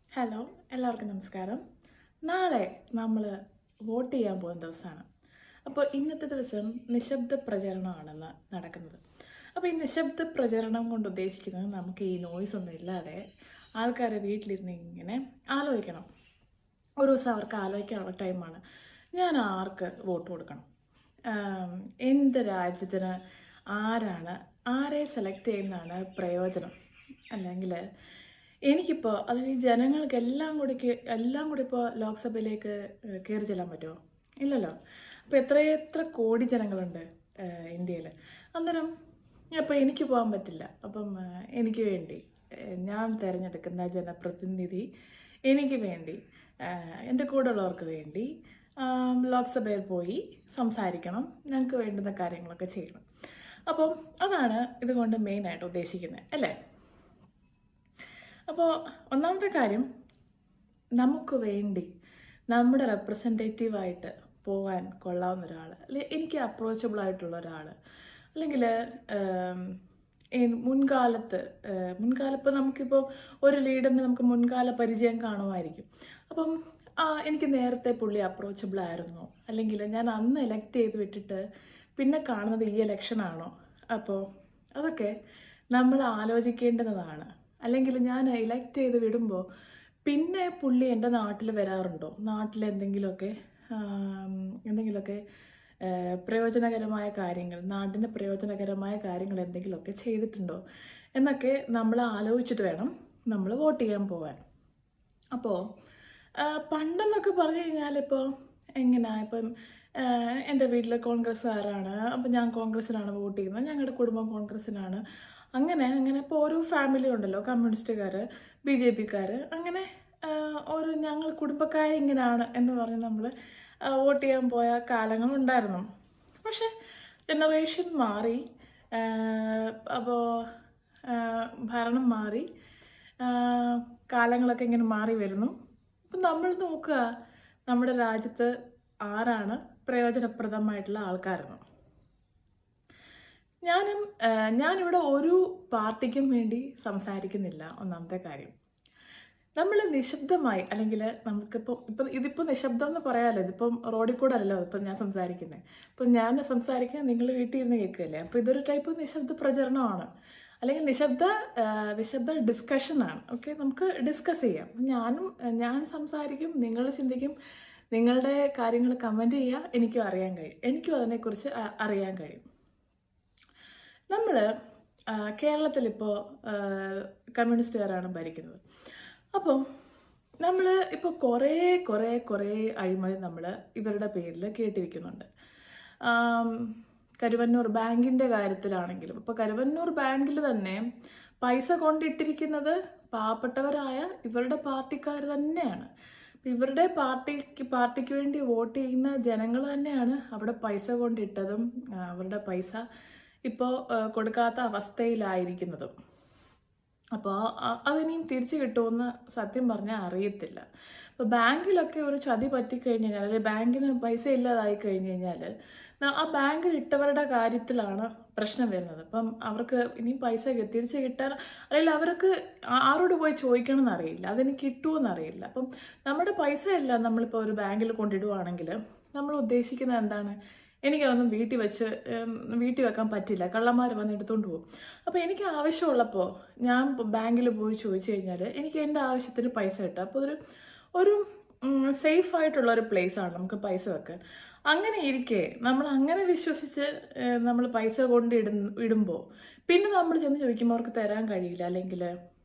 Hello എല്ലാവർക്കും നമസ്കാരം നാളെ നമ്മൾ വോട്ട് ചെയ്യാൻ പോകുന്ന ദിവസമാണ് അപ്പോൾ ഇന്നത്തെ ദിവസം നിശബ്ദ പ്രചരണമാണെന്ന് നടക്കുന്നത് അപ്പോൾ ഈ നിശബ്ദ പ്രചരണം കൊണ്ട് ഉദ്ദേശിക്കുന്നത് നമുക്ക് ഈ നോയ്സ് ഒന്നും ഇല്ലാതെ ആൾക്കാരെ വീട്ടിലിരുന്ന് ഇങ്ങനെ ആലോചിക്കണം ഒരു ദിവസം അവർക്ക് ആലോചിക്കാനുള്ള ടൈമാണ് ഞാൻ ആർക്ക് വോട്ട് കൊടുക്കണം ആം, എൻ്റെ രാജ്യത്തിന് ആരാണ് ആരെ സെലക്ട് ചെയ്യുന്നതാണ് പ്രയോജനം അല്ലെങ്കിൽ എനിക്കിപ്പോൾ അതായത് ഈ ജനങ്ങൾക്ക് എല്ലാം കൂടി കേ- എല്ലാം കൂടി ഇപ്പോൾ ലോക്സഭയിലേക്ക് കയറി ചെല്ലാൻ പറ്റുമോ ഇല്ലല്ലോ അപ്പോൾ എത്രയെത്ര കോടി ജനങ്ങളുണ്ട് ഇന്ത്യയിൽ അന്നേരം അപ്പോൾ എനിക്ക് പോകാൻ പറ്റില്ല അപ്പം ആ, എനിക്ക് വേണ്ടി ആ, ഞാൻ തിരഞ്ഞെടുക്കുന്ന ജനപ്രതിനിധി എനിക്ക് വേണ്ടി ആ, എൻ്റെ കൂടെയുള്ളവർക്ക് വേണ്ടി ആം, ലോക്സഭയിൽ പോയി സംസാരിക്കണം ഞങ്ങൾക്ക് വേണ്ടുന്ന കാര്യങ്ങളൊക്കെ ചെയ്യണം അപ്പം അതാണ് ഇതുകൊണ്ട് മെയിനായിട്ട് ഉദ്ദേശിക്കുന്നത് അല്ലേ അപ്പോൾ ഒന്നാമത്തെ കാര്യം നമുക്ക് വേണ്ടി നമ്മുടെ റെപ്രസെൻറ്റേറ്റീവായിട്ട് പോകാൻ കൊള്ളാവുന്ന ഒരാൾ അല്ലെങ്കിൽ എനിക്ക് അപ്രോച്ചബിൾ ആയിട്ടുള്ള ഒരാൾ അല്ലെങ്കിൽ മുൻകാലത്ത് ഏഹ്, മുൻകാലം ഇപ്പോൾ നമുക്കിപ്പോൾ ഒരു ലീഡറിന് നമുക്ക് മുൻകാല പരിചയം കാണുമായിരിക്കും അപ്പം ആ, എനിക്ക് നേരത്തെ പുള്ളി അപ്രോച്ചബിൾ ആയിരുന്നോ അല്ലെങ്കിൽ ഞാൻ അന്ന് എലക്ട് ചെയ്ത് വിട്ടിട്ട് പിന്നെ കാണുന്നത് ഈ ഇലക്ഷൻ ആണോ അപ്പോൾ അതൊക്കെ നമ്മൾ ആലോചിക്കേണ്ടതാണ് അല്ലെങ്കിൽ ഞാൻ ഇലക്ട് ചെയ്ത് വിടുമ്പോൾ പിന്നെ പുള്ളി എൻ്റെ നാട്ടിൽ വരാറുണ്ടോ നാട്ടിൽ എന്തെങ്കിലുമൊക്കെ ആം, എന്തെങ്കിലുമൊക്കെ ആ, പ്രയോജനകരമായ കാര്യങ്ങൾ നാടിന് പ്രയോജനകരമായ കാര്യങ്ങൾ എന്തെങ്കിലുമൊക്കെ ചെയ്തിട്ടുണ്ടോ എന്നൊക്കെ നമ്മൾ ആലോചിച്ചിട്ട് വേണം നമ്മൾ വോട്ട് ചെയ്യാൻ പോകാൻ അപ്പോൾ പണ്ടെന്നൊക്കെ പറഞ്ഞു കഴിഞ്ഞാൽ ഇപ്പോൾ എങ്ങനെയാ ഇപ്പം ആ, എൻ്റെ വീട്ടിൽ കോൺഗ്രസ്സുകാരാണ് അപ്പം ഞാൻ കോൺഗ്രസ്സിനാണ് വോട്ട് ചെയ്യുന്നത് ഞങ്ങളുടെ കുടുംബം കോൺഗ്രസ്സിനാണ് അങ്ങനെ അങ്ങനെ ഇപ്പോൾ ഓരോ ഫാമിലി ഉണ്ടല്ലോ കമ്മ്യൂണിസ്റ്റുകാർ ബി ജെ പിക്കാർ അങ്ങനെ ആ, ഓരോ ഞങ്ങൾ കുടുംബക്കാർ ഇങ്ങനെയാണ് എന്ന് പറഞ്ഞ് നമ്മൾ വോട്ട് ചെയ്യാൻ പോയ കാലങ്ങളുണ്ടായിരുന്നു പക്ഷെ ജനറേഷൻ മാറി അപ്പോൾ ഭരണം മാറി ആ, കാലങ്ങളൊക്കെ ഇങ്ങനെ മാറി വരുന്നു അപ്പം നമ്മൾ നോക്കുക നമ്മുടെ രാജ്യത്ത് ആരാണ് പ്രയോജനപ്രദമായിട്ടുള്ള ആൾക്കാരെന്ന് ഞാനും ആ, ഞാനിവിടെ ഒരു പാർട്ടിക്കും വേണ്ടി സംസാരിക്കുന്നില്ല ഒന്നാമത്തെ കാര്യം നമ്മൾ നിശബ്ദമായി അല്ലെങ്കിൽ നമുക്കിപ്പോൾ ഇപ്പം ഇതിപ്പോൾ നിശബ്ദം എന്ന് പറയാമല്ലോ ഇതിപ്പം റോഡിൽ കൂടെ അല്ലല്ലോ ഇപ്പം ഞാൻ സംസാരിക്കുന്നത് ഇപ്പം ഞാൻ സംസാരിക്കാൻ നിങ്ങൾ വീട്ടിൽ ഇരുന്ന് കേൾക്കുകയല്ലേ അപ്പോൾ ഇതൊരു ടൈപ്പ് നിശബ്ദ പ്രചരണമാണ് അല്ലെങ്കിൽ നിശബ്ദ ആ, നിശബ്ദ ഡിസ്കഷനാണ് ഓക്കെ നമുക്ക് ഡിസ്കസ് ചെയ്യാം ഞാനും ആ, ഞാൻ സംസാരിക്കും നിങ്ങൾ ചിന്തിക്കും നിങ്ങളുടെ കാര്യങ്ങൾ കമൻറ്റ് ചെയ്യുക എനിക്കും അറിയാൻ കഴിയും എനിക്കും അതിനെക്കുറിച്ച് അ- അറിയാൻ കഴിയും നമ്മൾ കേരളത്തിലിപ്പോൾ കമ്മ്യൂണിസ്റ്റുകാരാണ് ഭരിക്കുന്നത് അപ്പം നമ്മൾ ഇപ്പോൾ കുറേ കുറേ കുറേ അഴിമതി നമ്മൾ ഇവരുടെ പേരിൽ കേട്ടിരിക്കുന്നുണ്ട് ആം, കരുവന്നൂർ ബാങ്കിൻ്റെ കാര്യത്തിലാണെങ്കിലും ഇപ്പോൾ കരുവന്നൂർ ബാങ്കിൽ തന്നെ പൈസ കൊണ്ടിട്ടിരിക്കുന്നത് പാവപ്പെട്ടവരായ ഇവരുടെ പാർട്ടിക്കാർ തന്നെയാണ് അപ്പൊ ഇവരുടെ പാർട്ടിക്ക് പാർട്ടിക്ക് വേണ്ടി വോട്ട് ചെയ്യുന്ന ജനങ്ങൾ തന്നെയാണ് അവിടെ പൈസ കൊണ്ടിട്ടതും ആ, അവരുടെ പൈസ ഇപ്പോൾ കൊടുക്കാത്ത അവസ്ഥയിലായിരിക്കുന്നതും അപ്പോൾ അതിനിയും തിരിച്ചു കിട്ടുമെന്ന് സത്യം പറഞ്ഞാൽ അറിയത്തില്ല ഇപ്പോൾ ബാങ്കിലൊക്കെ ഒരു ചതി പറ്റിക്കഴിഞ്ഞ് കഴിഞ്ഞാൽ അല്ലെങ്കിൽ ബാങ്കിന് പൈസ ഇല്ലാതായി കഴിഞ്ഞ് കഴിഞ്ഞാൽ ആ ബാങ്കിൽ ഇട്ടവരുടെ കാര്യത്തിലാണ് പ്രശ്നം വരുന്നത് അപ്പം അവർക്ക് ഇനി പൈസ കി- തിരിച്ച് കിട്ടാൻ അല്ലെങ്കിൽ അവർക്ക് ആ- ആരോട് പോയി ചോദിക്കണം എന്നറിയില്ല അതിന് കിട്ടുമോ അറിയില്ല അപ്പം നമ്മുടെ പൈസ എല്ലാം നമ്മളിപ്പോൾ ഒരു ബാങ്കിൽ കൊണ്ടിടുവാണെങ്കിൽ നമ്മൾ ഉദ്ദേശിക്കുന്നത് എന്താണ് എനിക്കതൊന്നും വീട്ടിൽ വെച്ച് ഉം, വീട്ടിൽ വെക്കാൻ പറ്റില്ല കള്ളന്മാർ വന്ന് എടുത്തുകൊണ്ട് പോകും അപ്പോൾ എനിക്ക് ആവശ്യമുള്ളപ്പോൾ ഞാൻ ബാങ്കിൽ പോയി ചോദിച്ചു കഴിഞ്ഞാൽ എനിക്ക് എൻ്റെ ആവശ്യത്തിന് പൈസ കിട്ടും അപ്പോൾ ഒരു ഒരു സേഫ് ആയിട്ടുള്ള ഒരു പ്ലേസ് ആണ് നമുക്ക് പൈസ വെക്കാൻ അങ്ങനെ ഇരിക്കെ നമ്മൾ അങ്ങനെ വിശ്വസിച്ച് നമ്മൾ പൈസ കൊണ്ട് ഇടുന്ന ഇടുമ്പോൾ പിന്നെ നമ്മൾ ചെന്ന് ചോദിക്കുമ്പോൾ അവർക്ക് തരാൻ കഴിയില്ല അല്ലെങ്കിൽ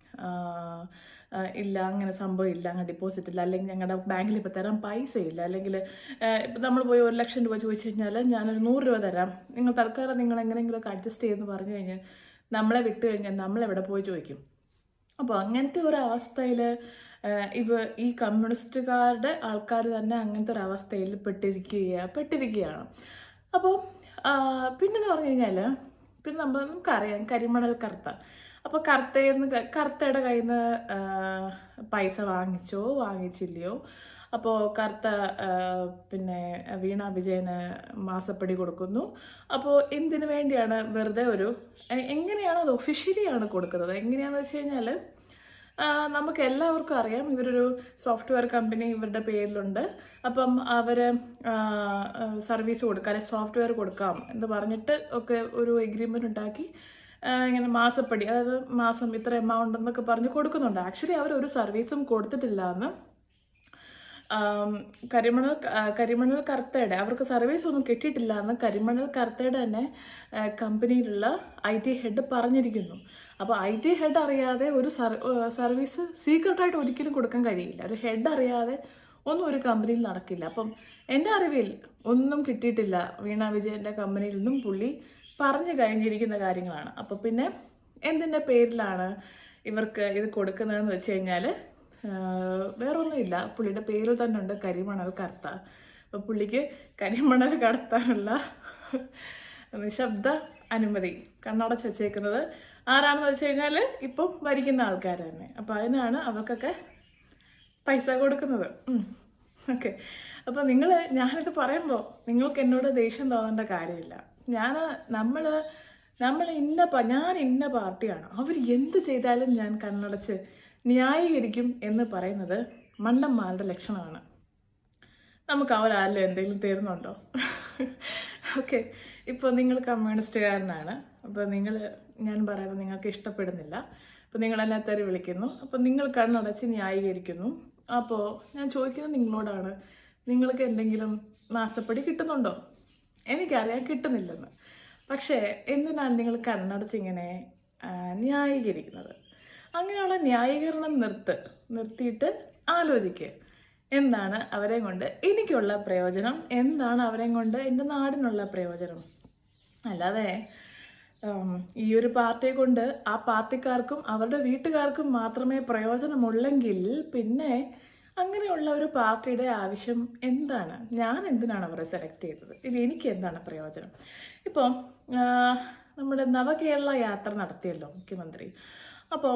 ഇല്ല അങ്ങനെ സംഭവം ഇല്ല അങ്ങനെ ഡിപ്പോസിറ്റ് ഇല്ല അല്ലെങ്കിൽ ഞങ്ങളുടെ ബാങ്കിൽ ഇപ്പോൾ തരാൻ പൈസ ഇല്ല അല്ലെങ്കിൽ ഇപ്പം നമ്മൾ പോയി ഒരു ലക്ഷം രൂപ ചോദിച്ചു കഴിഞ്ഞാൽ ഞാനൊരു നൂറ് രൂപ തരാം നിങ്ങൾ തൽക്കാലം നിങ്ങൾ എങ്ങനെയെങ്കിലുമൊക്കെ അഡ്ജസ്റ്റ് ചെയ്യുമെന്ന് പറഞ്ഞു കഴിഞ്ഞാൽ നമ്മളെ വിട്ട് കഴിഞ്ഞാൽ നമ്മളെവിടെ പോയി ചോദിക്കും അപ്പോൾ അങ്ങനത്തെ ഒരു അവസ്ഥയിൽ ഇവ ഈ കമ്മ്യൂണിസ്റ്റുകാരുടെ ആൾക്കാർ തന്നെ അങ്ങനത്തെ ഒരു അവസ്ഥയിൽ പെട്ടിരിക്കുക പെട്ടിരിക്കുകയാണ് അപ്പോൾ പിന്നെന്ന് പറഞ്ഞു കഴിഞ്ഞാൽ പിന്നെ നമ്മൾ നമുക്കറിയാം കരിമണൽ കറുത്ത അപ്പോൾ കറുത്തയിൽ കറുത്തയുടെ കയ്യിൽ നിന്ന് പൈസ വാങ്ങിച്ചോ വാങ്ങിച്ചില്ലയോ അപ്പോൾ കറുത്ത ആ, പിന്നെ വീണ വിജയന് മാസപ്പടി കൊടുക്കുന്നു അപ്പോൾ എന്തിനു വേണ്ടിയാണ് വെറുതെ ഒരു എ- എങ്ങനെയാണ് അത് ഒഫീഷ്യലി ആണ് കൊടുക്കുന്നത് എങ്ങനെയാണെന്ന് വെച്ച് കഴിഞ്ഞാൽ ആ, നമുക്ക് എല്ലാവർക്കും അറിയാം ഇവരൊരു സോഫ്റ്റ്വെയർ കമ്പനി ഇവരുടെ പേരിലുണ്ട് അപ്പം അവർ സർവീസ് കൊടുക്കാം അല്ലെങ്കിൽ സോഫ്റ്റ്വെയർ കൊടുക്കാം എന്ന് പറഞ്ഞിട്ട് ഒക്കെ ഒരു എഗ്രിമെൻ്റ് ഉണ്ടാക്കി ആ, ഇങ്ങനെ മാസപ്പടി അതായത് മാസം ഇത്ര എമൗണ്ട് എന്നൊക്കെ പറഞ്ഞ് കൊടുക്കുന്നുണ്ട് ആക്ച്വലി അവർ ഒരു സർവീസും കൊടുത്തിട്ടില്ല എന്ന് ആം, കരിമണൽ ആ, കരിമണൽ കർത്തയുടെ അവർക്ക് സർവീസ് ഒന്നും കിട്ടിയിട്ടില്ല എന്ന് കരിമണൽ കർത്തയുടെ തന്നെ ആ, കമ്പനിയിലുള്ള ഐ ടി ഹെഡ് പറഞ്ഞിരിക്കുന്നു അപ്പോൾ ഐ ടി ഹെഡ് അറിയാതെ ഒരു സർ ആ, സർവീസ് സീക്രട്ടായിട്ട് ഒരിക്കലും കൊടുക്കാൻ കഴിയില്ല ഒരു ഹെഡ് അറിയാതെ ഒന്നും ഒരു കമ്പനിയിൽ നടക്കില്ല അപ്പം എൻ്റെ അറിവിൽ ഒന്നും കിട്ടിയിട്ടില്ല വീണ വിജയൻ്റെ കമ്പനിയിൽ നിന്നും പുള്ളി പറഞ്ഞു കഴിഞ്ഞിരിക്കുന്ന കാര്യങ്ങളാണ് അപ്പോൾ പിന്നെ എന്തിൻ്റെ പേരിലാണ് ഇവർക്ക് ഇത് കൊടുക്കുന്നതെന്ന് വെച്ച് കഴിഞ്ഞാൽ വേറൊന്നുമില്ല പുള്ളിയുടെ പേരിൽ തന്നെ ഉണ്ട് കരിമണൽ കർത്ത അപ്പോൾ പുള്ളിക്ക് കരിമണൽ കടത്താനുള്ള നിശബ്ദ അനുമതി കണ്ണടച്ച് വെച്ചേക്കുന്നത് ആരാണെന്ന് വെച്ച് കഴിഞ്ഞാൽ ഇപ്പം ഭരിക്കുന്ന ആൾക്കാർ തന്നെ അപ്പോൾ അതിനാണ് അവർക്കൊക്കെ പൈസ കൊടുക്കുന്നത് ഓക്കെ അപ്പോൾ നിങ്ങൾ ഞാനിത് പറയുമ്പോൾ നിങ്ങൾക്ക് എന്നോട് ദേഷ്യം തോന്നേണ്ട കാര്യമില്ല ഞാൻ നമ്മൾ നമ്മൾ ഇന്ന പ- ഞാൻ ഇന്ന പാർട്ടിയാണ് അവർ എന്ത് ചെയ്താലും ഞാൻ കണ്ണടച്ച് ന്യായീകരിക്കും എന്ന് പറയുന്നത് മണ്ടന്മാരുടെ ലക്ഷണമാണ് നമുക്ക് അവരാരെങ്കിലും എന്തെങ്കിലും തരുന്നുണ്ടോ ഓക്കെ ഇപ്പോൾ നിങ്ങൾ കമ്മ്യൂണിസ്റ്റുകാരനാണ് അപ്പോൾ നിങ്ങൾ ഞാൻ പറയുന്നത് നിങ്ങൾക്ക് ഇഷ്ടപ്പെടുന്നില്ല അപ്പോൾ നിങ്ങൾ എന്നെ തെറി വിളിക്കുന്നു അപ്പോൾ നിങ്ങൾ കണ്ണടച്ച് ന്യായീകരിക്കുന്നു അപ്പോൾ ഞാൻ ചോദിക്കുന്നത് നിങ്ങളോടാണ് നിങ്ങൾക്ക് എന്തെങ്കിലും മാസപ്പടി കിട്ടുന്നുണ്ടോ എനിക്കറിയാൻ കിട്ടുന്നില്ലെന്ന് പക്ഷേ എന്തിനാണ് നിങ്ങൾ കണ്ണടച്ച് ഇങ്ങനെ ആ, ന്യായീകരിക്കുന്നത് അങ്ങനെയുള്ള ന്യായീകരണം നിർത്ത് നിർത്തിയിട്ട് ആലോചിക്കുക എന്താണ് അവരെ കൊണ്ട് എനിക്കുള്ള പ്രയോജനം എന്താണ് അവരെ കൊണ്ട് എൻ്റെ നാടിനുള്ള പ്രയോജനം അല്ലാതെ ഉം, ഈ ഒരു പാർട്ടിയെ കൊണ്ട് ആ പാർട്ടിക്കാർക്കും അവരുടെ വീട്ടുകാർക്കും മാത്രമേ പ്രയോജനമുള്ളെങ്കിൽ പിന്നെ അങ്ങനെയുള്ള ഒരു പാർട്ടിയുടെ ആവശ്യം എന്താണ് ഞാൻ എന്തിനാണ് അവരെ സെലക്ട് ചെയ്തത് ഇനി എനിക്ക് എന്താണ് പ്രയോജനം ഇപ്പോൾ നമ്മുടെ നവകേരള യാത്ര നടത്തിയല്ലോ മുഖ്യമന്ത്രി അപ്പം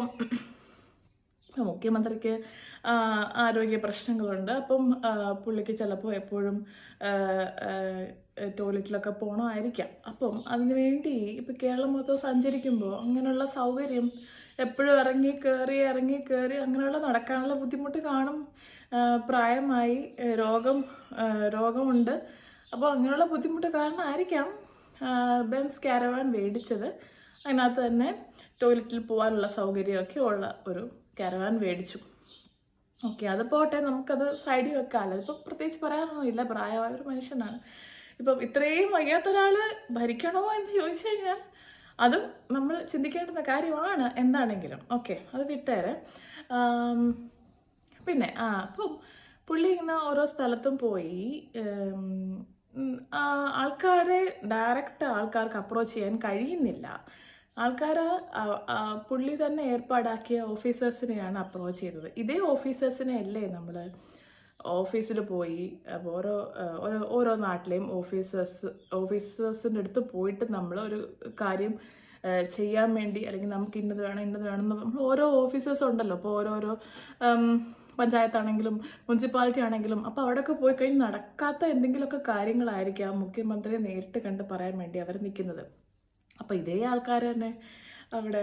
ഇപ്പം മുഖ്യമന്ത്രിക്ക് ആ, ആരോഗ്യ പ്രശ്നങ്ങളുണ്ട് അപ്പം ആ, പുള്ളിക്ക് ചിലപ്പോൾ എപ്പോഴും ആ, ആ, ടോയ്ലറ്റിലൊക്കെ പോകണമായിരിക്കാം അപ്പം അതിനു വേണ്ടി ഇപ്പം കേരളം മൊത്തം സഞ്ചരിക്കുമ്പോൾ അങ്ങനെയുള്ള സൗകര്യം എപ്പോഴും ഇറങ്ങി കയറി ഇറങ്ങി കയറി അങ്ങനെയുള്ള നടക്കാനുള്ള ബുദ്ധിമുട്ട് കാണും ആ, പ്രായമായി ഏ, രോഗം ആ, രോഗമുണ്ട് അപ്പോൾ അങ്ങനെയുള്ള ബുദ്ധിമുട്ട് കാരണമായിരിക്കാം ആ, ബെൻസ് കാരവാൻ മേടിച്ചത് അതിനകത്ത് തന്നെ ടോയ്ലറ്റിൽ പോകാനുള്ള സൗകര്യമൊക്കെ ഉള്ള ഒരു കാരവാൻ മേടിച്ചു ഓക്കെ അത് പോട്ടെ നമുക്കത് സൈഡിൽ വെക്കാമല്ലോ അതിപ്പോൾ പ്രത്യേകിച്ച് പറയാനൊന്നുമില്ല പ്രായമായ ഒരു മനുഷ്യനാണ് ഇപ്പം ഇത്രയും വയ്യാത്ത ഒരാൾ ഭരിക്കണോ എന്ന് ചോദിച്ചു കഴിഞ്ഞാൽ അതും നമ്മൾ ചിന്തിക്കേണ്ടുന്ന കാര്യമാണ് എന്താണെങ്കിലും ഓക്കെ അത് വിട്ടേരെ ആം, പിന്നെ ആ അപ്പം പുള്ളി ഇങ്ങനെ ഓരോ സ്ഥലത്തും പോയി ഉം, ഉം, ആ, ആൾക്കാരെ ഡയറക്റ്റ് ആൾക്കാർക്ക് അപ്രോച്ച് ചെയ്യാൻ കഴിയുന്നില്ല ആൾക്കാർ പുള്ളി തന്നെ ഏർപ്പാടാക്കിയ ഓഫീസേഴ്സിനെയാണ് അപ്രോച്ച് ചെയ്തത് ഇതേ ഓഫീസേഴ്സിനെ അല്ലേ നമ്മൾ ഓഫീസിൽ പോയി അപ്പോൾ ഓരോ ആ, ഓരോ ഓരോ നാട്ടിലെയും ഓഫീസേഴ്സ് ഓഫീസേഴ്സിൻ്റെ അടുത്ത് പോയിട്ട് നമ്മൾ ഒരു കാര്യം ആ, ചെയ്യാൻ വേണ്ടി അല്ലെങ്കിൽ നമുക്ക് ഇന്നത് വേണം ഇന്നത് വേണം എന്ന് നമ്മൾ ഓരോ ഓഫീസേഴ്സ് ഉണ്ടല്ലോ അപ്പോൾ ഓരോരോ ഉം, പഞ്ചായത്താണെങ്കിലും മുനിസിപ്പാലിറ്റി ആണെങ്കിലും അപ്പോൾ അവിടെയൊക്കെ പോയി കഴിഞ്ഞ് നടക്കാത്ത എന്തെങ്കിലുമൊക്കെ കാര്യങ്ങളായിരിക്കാം മുഖ്യമന്ത്രിയെ നേരിട്ട് കണ്ട് പറയാൻ വേണ്ടി അവർ നിൽക്കുന്നത് അപ്പോൾ ഇതേ ആൾക്കാർ തന്നെ അവിടെ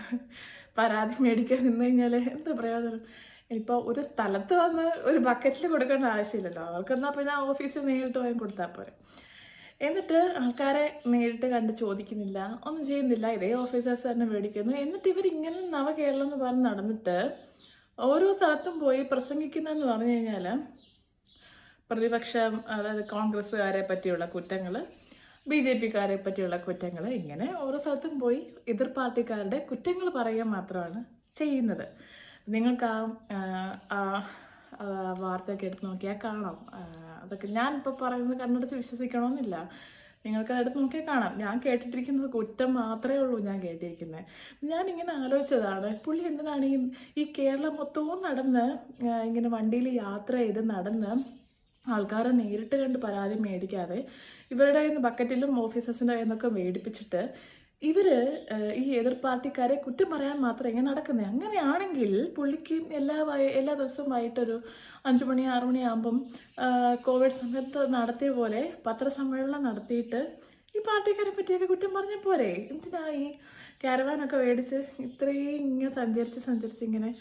പരാതി മേടിക്കാൻ നിന്ന് കഴിഞ്ഞാൽ എന്താ പ്രയോജനം ഇപ്പോൾ ഒരു സ്ഥലത്ത് വന്ന് ഒരു ബക്കറ്റിൽ കൊടുക്കേണ്ട ആവശ്യമില്ലല്ലോ അവർക്കെന്നാൽ പിന്നെ ആ ഓഫീസിൽ നേരിട്ട് പോയി കൊടുത്താൽ പോരെ എന്നിട്ട് ആൾക്കാരെ നേരിട്ട് കണ്ട് ചോദിക്കുന്നില്ല ഒന്നും ചെയ്യുന്നില്ല ഇതേ ഓഫീസേഴ്സ് തന്നെ മേടിക്കുന്നു എന്നിട്ട് ഇവർ ഇങ്ങനെ നവകേരളം എന്ന് പറഞ്ഞ് നടന്നിട്ട് ഓരോ സ്ഥലത്തും പോയി പ്രസംഗിക്കുന്നതെന്ന് പറഞ്ഞു കഴിഞ്ഞാൽ പ്രതിപക്ഷം അതായത് കോൺഗ്രസ്സുകാരെ പറ്റിയുള്ള കുറ്റങ്ങൾ ബി ജെ പിക്കാരെ പറ്റിയുള്ള കുറ്റങ്ങൾ ഇങ്ങനെ ഓരോ സ്ഥലത്തും പോയി എതിർ പാർട്ടിക്കാരുടെ കുറ്റങ്ങൾ പറയുക മാത്രമാണ് ചെയ്യുന്നത് നിങ്ങൾക്ക് ആ ആ, ആ വാർത്തയൊക്കെ എടുത്ത് നോക്കിയാൽ കാണാം ആ, അതൊക്കെ ഞാൻ ഇപ്പോൾ പറയുന്നത് കണ്ണടച്ച് വിശ്വസിക്കണമെന്നില്ല നിങ്ങൾക്ക് അതെടുത്ത് നോക്കിയാൽ കാണാം ഞാൻ കേട്ടിട്ടിരിക്കുന്നത് കുറ്റം മാത്രമേ ഉള്ളൂ ഞാൻ കേട്ടിരിക്കുന്നത് ഞാൻ ഇങ്ങനെ ആലോചിച്ചതാണ് പുള്ളി എന്തിനാണ് ഈ ഈ കേരളം മൊത്തവും നടന്ന് ആ, ഇങ്ങനെ വണ്ടിയിൽ യാത്ര ചെയ്ത് നടന്ന് ആൾക്കാരെ നേരിട്ട് കണ്ട് പരാതി മേടിക്കാതെ ഇവരുടെ കയ്യിൽ നിന്ന് ബക്കറ്റിലും ഓഫീസേഴ്സിൻ്റെ കയ്യിൽ നിന്നൊക്കെ മേടിപ്പിച്ചിട്ട് ഇവര് ഏഹ്, ഈ എതിർ പാർട്ടിക്കാരെ കുറ്റം പറയാൻ മാത്രം ഇങ്ങനെ നടക്കുന്നത് അങ്ങനെയാണെങ്കിൽ പുള്ളിക്ക് എല്ലാ വൈ- എല്ലാ ദിവസവും വൈകിട്ടൊരു അഞ്ചു മണി ആറു മണിയാകുമ്പം ആഹ്, കോവിഡ് സമയത്ത് നടത്തിയ പോലെ പത്രസമ്മേളനം നടത്തിയിട്ട് ഈ പാർട്ടിക്കാരെ പറ്റിയൊക്കെ കുറ്റം പറഞ്ഞാൽ പോരെ എന്തിനാ ഈ ക്യാരവാനൊക്കെ മേടിച്ച് ഇത്രയും ഇങ്ങനെ സഞ്ചരിച്ച് സഞ്ചരിച്ച് ഇങ്ങനെ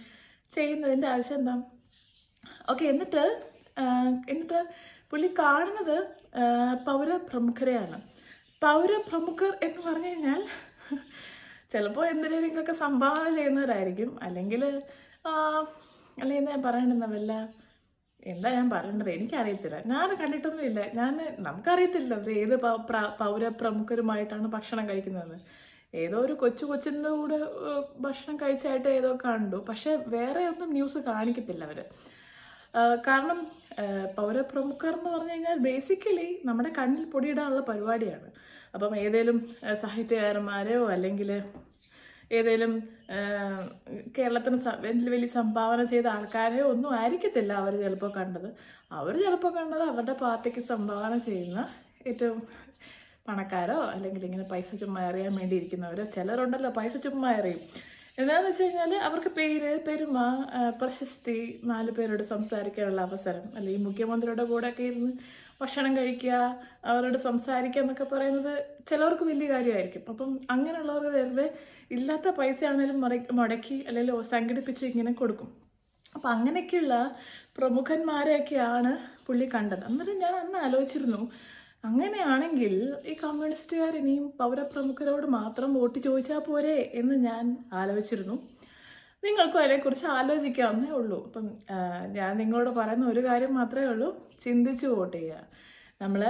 ചെയ്യുന്നതിൻ്റെ ആവശ്യം എന്താ ഓക്കെ എന്നിട്ട് ആ, എന്നിട്ട് പുള്ളി കാണുന്നത് ആ, പൗരപ്രമുഖരെയാണ് പൗരപ്രമുഖർ എന്ന് പറഞ്ഞു കഴിഞ്ഞാൽ ചിലപ്പോൾ എന്തിനേക്കൊക്കെ സംഭാവന ചെയ്യുന്നവരായിരിക്കും അല്ലെങ്കിൽ അല്ലെങ്കിൽ എന്താ പറയണ്ടെന്ന വല്ല എന്താ ഞാൻ പറയേണ്ടത് എനിക്കറിയത്തില്ല ഞാൻ കണ്ടിട്ടൊന്നുമില്ല ഞാൻ നമുക്കറിയത്തില്ല അവർ ഏത് പൗ- പ്ര- പൗരപ്രമുഖരുമായിട്ടാണ് ഭക്ഷണം കഴിക്കുന്നതെന്ന് ഏതോ ഒരു കൊച്ചു കൊച്ചിൻ്റെ കൂടെ ഏഹ്, ഭക്ഷണം കഴിച്ചായിട്ട് ഏതോ കണ്ടു പക്ഷെ വേറെ ഒന്നും ന്യൂസ് കാണിക്കത്തില്ല അവർ കാരണം ഏഹ്, പൗരപ്രമുഖർ എന്ന് പറഞ്ഞു കഴിഞ്ഞാൽ ബേസിക്കലി നമ്മുടെ കണ്ണിൽ പൊടിയിടാനുള്ള പരിപാടിയാണ് അപ്പം ഏതേലും ഏഹ്, സാഹിത്യകാരന്മാരെയോ അല്ലെങ്കിൽ ഏതേലും ഏഹ്, കേരളത്തിന് സ- വലിയ വലിയ സംഭാവന ചെയ്ത ആൾക്കാരെയോ ഒന്നും ആയിരിക്കത്തില്ല അവർ ചിലപ്പോൾ കണ്ടത് അവർ ചിലപ്പോൾ കണ്ടത് അവരുടെ പാർട്ടിക്ക് സംഭാവന ചെയ്യുന്ന ഏറ്റവും പണക്കാരോ അല്ലെങ്കിൽ ഇങ്ങനെ പൈസ ചുമ്മാ എറിയാൻ വേണ്ടി ഇരിക്കുന്നവരോ ചിലരുണ്ടല്ലോ പൈസ ചുമ്മാ എറിയും എന്താന്ന് വെച്ച് കഴിഞ്ഞാൽ അവർക്ക് പേര് പെരുമ ആ, പ്രശസ്തി നാല് പേരോട് സംസാരിക്കാനുള്ള അവസരം അല്ലെങ്കിൽ മുഖ്യമന്ത്രിയുടെ കൂടെ ഒക്കെ ഇരുന്ന് ഭക്ഷണം കഴിക്കുക അവരോട് സംസാരിക്കുക എന്നൊക്കെ പറയുന്നത് ചിലവർക്ക് വലിയ കാര്യമായിരിക്കും അപ്പം അങ്ങനെയുള്ളവർക്ക് വെറുതെ ഇല്ലാത്ത പൈസ ആണെങ്കിലും മുടക്കി മുടക്കി അല്ലെങ്കിൽ സംഘടിപ്പിച്ച് ഇങ്ങനെ കൊടുക്കും അപ്പം അങ്ങനെയൊക്കെയുള്ള പ്രമുഖന്മാരെയൊക്കെയാണ് പുള്ളി കണ്ടത് അന്നേരം ഞാൻ അന്ന് ആലോചിച്ചിരുന്നു അങ്ങനെയാണെങ്കിൽ ഈ കമ്മ്യൂണിസ്റ്റുകാർ ഇനിയും പൗരപ്രമുഖരോട് മാത്രം വോട്ട് ചോദിച്ചാൽ പോരെ എന്ന് ഞാൻ ആലോചിച്ചിരുന്നു നിങ്ങൾക്കും അതിനെക്കുറിച്ച് ആലോചിക്കാവുന്നേ ഉള്ളൂ അപ്പം ആ, ഞാൻ നിങ്ങളോട് പറയുന്ന ഒരു കാര്യം മാത്രമേ ഉള്ളൂ ചിന്തിച്ച് വോട്ട് ചെയ്യുക നമ്മൾ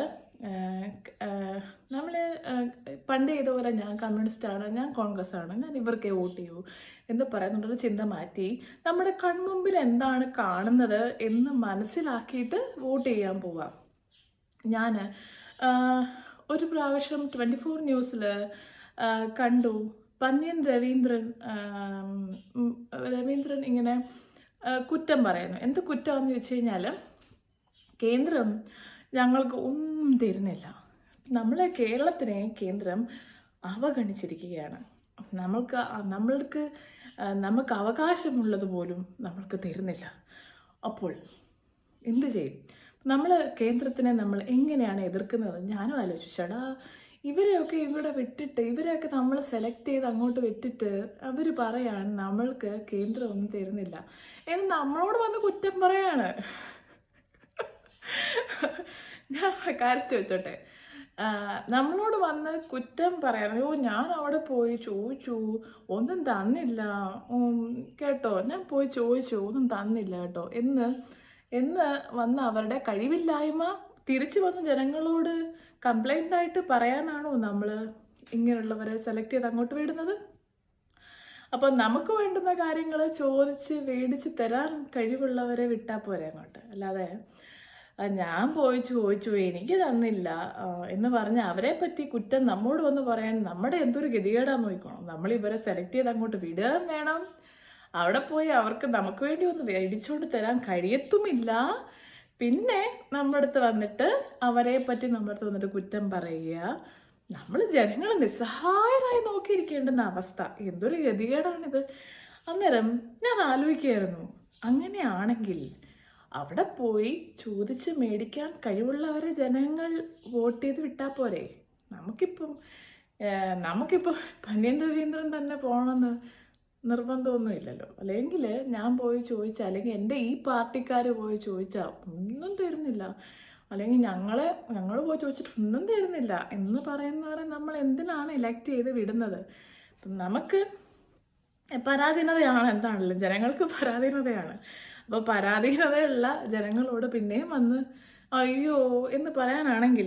നമ്മൾ പണ്ട് ചെയ്തപോലെ ഞാൻ കമ്മ്യൂണിസ്റ്റ് ആണ് ഞാൻ കോൺഗ്രസ് ആണ് ഞാൻ ഇവർക്കേ വോട്ട് ചെയ്യൂ എന്ന് പറയുന്നുണ്ടൊരു ചിന്ത മാറ്റി നമ്മുടെ കൺമുമ്പിൽ എന്താണ് കാണുന്നത് എന്ന് മനസ്സിലാക്കിയിട്ട് വോട്ട് ചെയ്യാൻ പോവാം ഞാൻ ഒരു പ്രാവശ്യം ട്വൻറ്റി ഫോർ ന്യൂസിൽ കണ്ടു പന്യൻ രവീന്ദ്രൻ ആം, ഉം, രവീന്ദ്രൻ ഇങ്ങനെ ആ, കുറ്റം പറയുന്നു എന്ത് കുറ്റമാണെന്ന് ചോദിച്ചു കഴിഞ്ഞാൽ കേന്ദ്രം ഞങ്ങൾക്ക് ഒന്നും തരുന്നില്ല നമ്മളെ കേരളത്തിനെ കേന്ദ്രം അവഗണിച്ചിരിക്കുകയാണ് നമ്മൾക്ക് അ- നമ്മൾക്ക് ആ, നമുക്ക് അവകാശമുള്ളത് പോലും നമ്മൾക്ക് തരുന്നില്ല അപ്പോൾ എന്ത് ചെയ്യും നമ്മൾ കേന്ദ്രത്തിനെ നമ്മൾ എങ്ങനെയാണ് എതിർക്കുന്നത് ഞാനും ആലോചിച്ചു ചേടാ ഇവരെയൊക്കെ ഇവിടെ വിട്ടിട്ട് ഇവരെയൊക്കെ നമ്മൾ സെലക്ട് ചെയ്ത് അങ്ങോട്ട് വിട്ടിട്ട് അവർ പറയാണ് നമ്മൾക്ക് കേന്ദ്രം ഒന്നും തരുന്നില്ല എന്ന് നമ്മളോട് വന്ന് കുറ്റം പറയാണ് ഞാൻ കാര്യത്തിൽ വെച്ചോട്ടെ ആ, നമ്മളോട് വന്ന് കുറ്റം പറയാൻ അയ്യോ ഞാൻ അവിടെ പോയി ചോദിച്ചു ഒന്നും തന്നില്ല ഉം, കേട്ടോ ഞാൻ പോയി ചോദിച്ചു ഒന്നും തന്നില്ല കേട്ടോ എന്ന് എന്ന് വന്ന് അവരുടെ കഴിവില്ലായ്മ തിരിച്ചു വന്ന് ജനങ്ങളോട് കംപ്ലൈൻ്റ് ആയിട്ട് പറയാനാണോ നമ്മൾ ഇങ്ങനെയുള്ളവരെ സെലക്ട് ചെയ്ത് അങ്ങോട്ട് വിടുന്നത് അപ്പൊ നമുക്ക് വേണ്ടുന്ന കാര്യങ്ങൾ ചോദിച്ച് മേടിച്ച് തരാൻ കഴിവുള്ളവരെ വിട്ടാൽ പോരെ അങ്ങോട്ട് അല്ലാതെ ആ, ഞാൻ പോയി ചോദിച്ചു എനിക്ക് തന്നില്ല ആ, എന്ന് പറഞ്ഞ് അവരെ പറ്റി കുറ്റം നമ്മോട് വന്ന് പറയാൻ നമ്മുടെ എന്തൊരു ഗതികേടാന്ന് നോക്കണം നമ്മൾ ഇവരെ സെലക്ട് ചെയ്ത് അങ്ങോട്ട് വിടുകയും വേണം അവിടെ പോയി അവർക്ക് നമുക്ക് വേണ്ടി ഒന്ന് മേടിച്ചുകൊണ്ട് തരാൻ കഴിയത്തുമില്ല പിന്നെ നമ്മുടെ അടുത്ത് വന്നിട്ട് അവരെ പറ്റി നമ്മുടെ അടുത്ത് വന്നിട്ട് കുറ്റം പറയുക നമ്മൾ ജനങ്ങൾ നിസ്സഹായരായി നോക്കിയിരിക്കേണ്ടുന്ന അവസ്ഥ എന്തൊരു ഗതികേടാണിത് അന്നേരം ഞാൻ ആലോചിക്കുകയായിരുന്നു അങ്ങനെയാണെങ്കിൽ അവിടെ പോയി ചോദിച്ച് മേടിക്കാൻ കഴിവുള്ളവരെ ജനങ്ങൾ വോട്ട് ചെയ്ത് വിട്ടാൽ പോരെ നമുക്കിപ്പം ഏഹ്, നമുക്കിപ്പം പന്യൻ രവീന്ദ്രൻ തന്നെ പോകണമെന്ന് നിർബന്ധമൊന്നും ഇല്ലല്ലോ അല്ലെങ്കിൽ ഞാൻ പോയി ചോദിച്ചാൽ അല്ലെങ്കിൽ എൻ്റെ ഈ പാർട്ടിക്കാർ പോയി ചോദിച്ചാൽ ഒന്നും തരുന്നില്ല അല്ലെങ്കിൽ ഞങ്ങളെ ഞങ്ങൾ പോയി ചോദിച്ചിട്ട് ഒന്നും തരുന്നില്ല എന്ന് പറയുന്നവരെ നമ്മൾ എന്തിനാണ് ഇലക്ട് ചെയ്ത് വിടുന്നത് അപ്പം നമുക്ക് പരാധീനതയാണ് എന്താണല്ലോ ജനങ്ങൾക്ക് പരാധീനതയാണ് അപ്പോൾ പരാധീനതയുള്ള ജനങ്ങളോട് പിന്നെയും വന്ന് അയ്യോ എന്ന് പറയാനാണെങ്കിൽ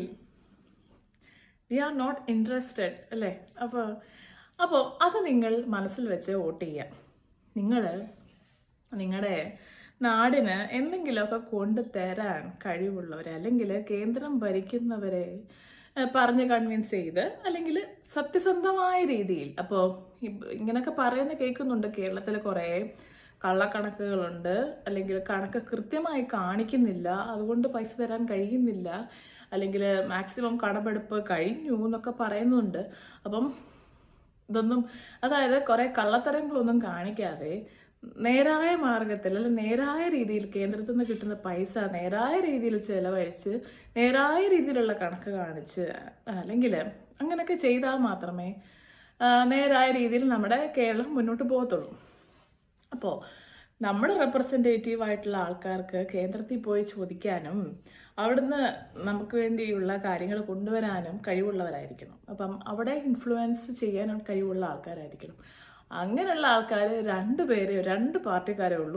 വി ആർ നോട്ട് ഇൻട്രസ്റ്റഡ് അല്ലേ അപ്പോൾ അപ്പോൾ അത് നിങ്ങൾ മനസ്സിൽ വെച്ച് വോട്ട് ചെയ്യുക നിങ്ങൾ നിങ്ങളുടെ നാടിന് എന്തെങ്കിലുമൊക്കെ കൊണ്ടുതരാൻ കഴിവുള്ളവരെ അല്ലെങ്കിൽ കേന്ദ്രം ഭരിക്കുന്നവരെ ഏഹ്, പറഞ്ഞ് കൺവിൻസ് ചെയ്ത് അല്ലെങ്കിൽ സത്യസന്ധമായ രീതിയിൽ അപ്പോൾ ഇങ്ങനെയൊക്കെ പറയുന്ന കേൾക്കുന്നുണ്ട് കേരളത്തിൽ കുറേ കള്ളക്കണക്കുകളുണ്ട് അല്ലെങ്കിൽ കണക്ക് കൃത്യമായി കാണിക്കുന്നില്ല അതുകൊണ്ട് പൈസ തരാൻ കഴിയുന്നില്ല അല്ലെങ്കിൽ മാക്സിമം കടമെടുപ്പ് കഴിഞ്ഞു എന്നൊക്കെ പറയുന്നുണ്ട് അപ്പം ഇതൊന്നും അതായത് കുറെ കള്ളത്തരങ്ങളൊന്നും കാണിക്കാതെ നേരായ മാർഗത്തിൽ അല്ലെങ്കിൽ നേരായ രീതിയിൽ കേന്ദ്രത്തിൽ നിന്ന് കിട്ടുന്ന പൈസ നേരായ രീതിയിൽ ചെലവഴിച്ച് നേരായ രീതിയിലുള്ള കണക്ക് കാണിച്ച് അല്ലെങ്കിൽ അങ്ങനെയൊക്കെ ചെയ്താൽ മാത്രമേ ആ, നേരായ രീതിയിൽ നമ്മുടെ കേരളം മുന്നോട്ട് പോകത്തുള്ളൂ അപ്പോൾ നമ്മുടെ റെപ്രസെൻറ്റേറ്റീവ് ആയിട്ടുള്ള ആൾക്കാർക്ക് കേന്ദ്രത്തിൽ പോയി ചോദിക്കാനും അവിടുന്ന് നമുക്ക് വേണ്ടിയുള്ള കാര്യങ്ങൾ കൊണ്ടുവരാനും കഴിവുള്ളവരായിരിക്കണം അപ്പം അവിടെ ഇൻഫ്ലുവൻസ് ചെയ്യാൻ കഴിവുള്ള ആൾക്കാരായിരിക്കണം അങ്ങനെയുള്ള ആൾക്കാർ രണ്ട് പേരെ രണ്ട് പാർട്ടിക്കാരേ ഉള്ളൂ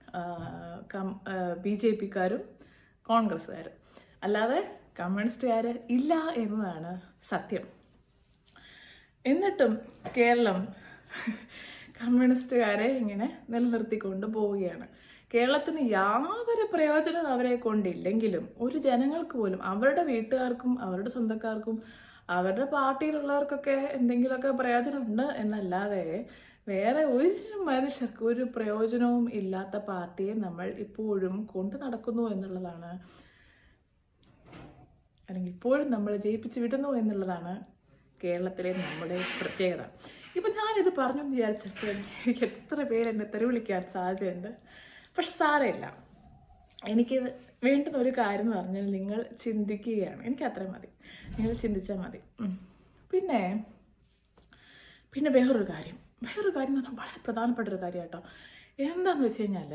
ബി ജെ പിക്കാരും കോൺഗ്രസ്സുകാരും അല്ലാതെ കമ്മ്യൂണിസ്റ്റുകാർ ഇല്ല എന്നതാണ് സത്യം എന്നിട്ടും കേരളം കമ്മ്യൂണിസ്റ്റുകാരെ ഇങ്ങനെ നിലനിർത്തിക്കൊണ്ട് പോവുകയാണ് കേരളത്തിന് യാതൊരു പ്രയോജനവും അവരെ കൊണ്ടില്ലെങ്കിലും ഒരു ജനങ്ങൾക്ക് പോലും അവരുടെ വീട്ടുകാർക്കും അവരുടെ സ്വന്തക്കാർക്കും അവരുടെ പാർട്ടിയിലുള്ളവർക്കൊക്കെ എന്തെങ്കിലുമൊക്കെ പ്രയോജനമുണ്ട് എന്നല്ലാതെ വേറെ ഒരു മനുഷ്യർക്ക് ഒരു പ്രയോജനവും ഇല്ലാത്ത പാർട്ടിയെ നമ്മൾ ഇപ്പോഴും കൊണ്ടു നടക്കുന്നു എന്നുള്ളതാണ് അല്ലെങ്കിൽ ഇപ്പോഴും നമ്മൾ ജയിപ്പിച്ച് വിടുന്നു എന്നുള്ളതാണ് കേരളത്തിലെ നമ്മുടെ പ്രത്യേകത ഇപ്പം ഞാനിത് പറഞ്ഞു എന്ന് വിചാരിച്ചപ്പോൾ എനിക്ക് എത്ര പേര് എന്നെ തെറി വിളിക്കാൻ സാധ്യതയുണ്ട് പക്ഷെ സാരമില്ല എനിക്ക് വേണ്ടുന്ന ഒരു കാര്യം എന്ന് പറഞ്ഞാൽ നിങ്ങൾ ചിന്തിക്കുകയാണ് എനിക്ക് അത്രയും മതി നിങ്ങൾ ചിന്തിച്ചാൽ മതി ഉം. പിന്നെ പിന്നെ വേറൊരു കാര്യം വേറൊരു കാര്യം എന്ന് പറഞ്ഞാൽ വളരെ പ്രധാനപ്പെട്ട ഒരു കാര്യം കേട്ടോ എന്താന്ന് വെച്ച് കഴിഞ്ഞാൽ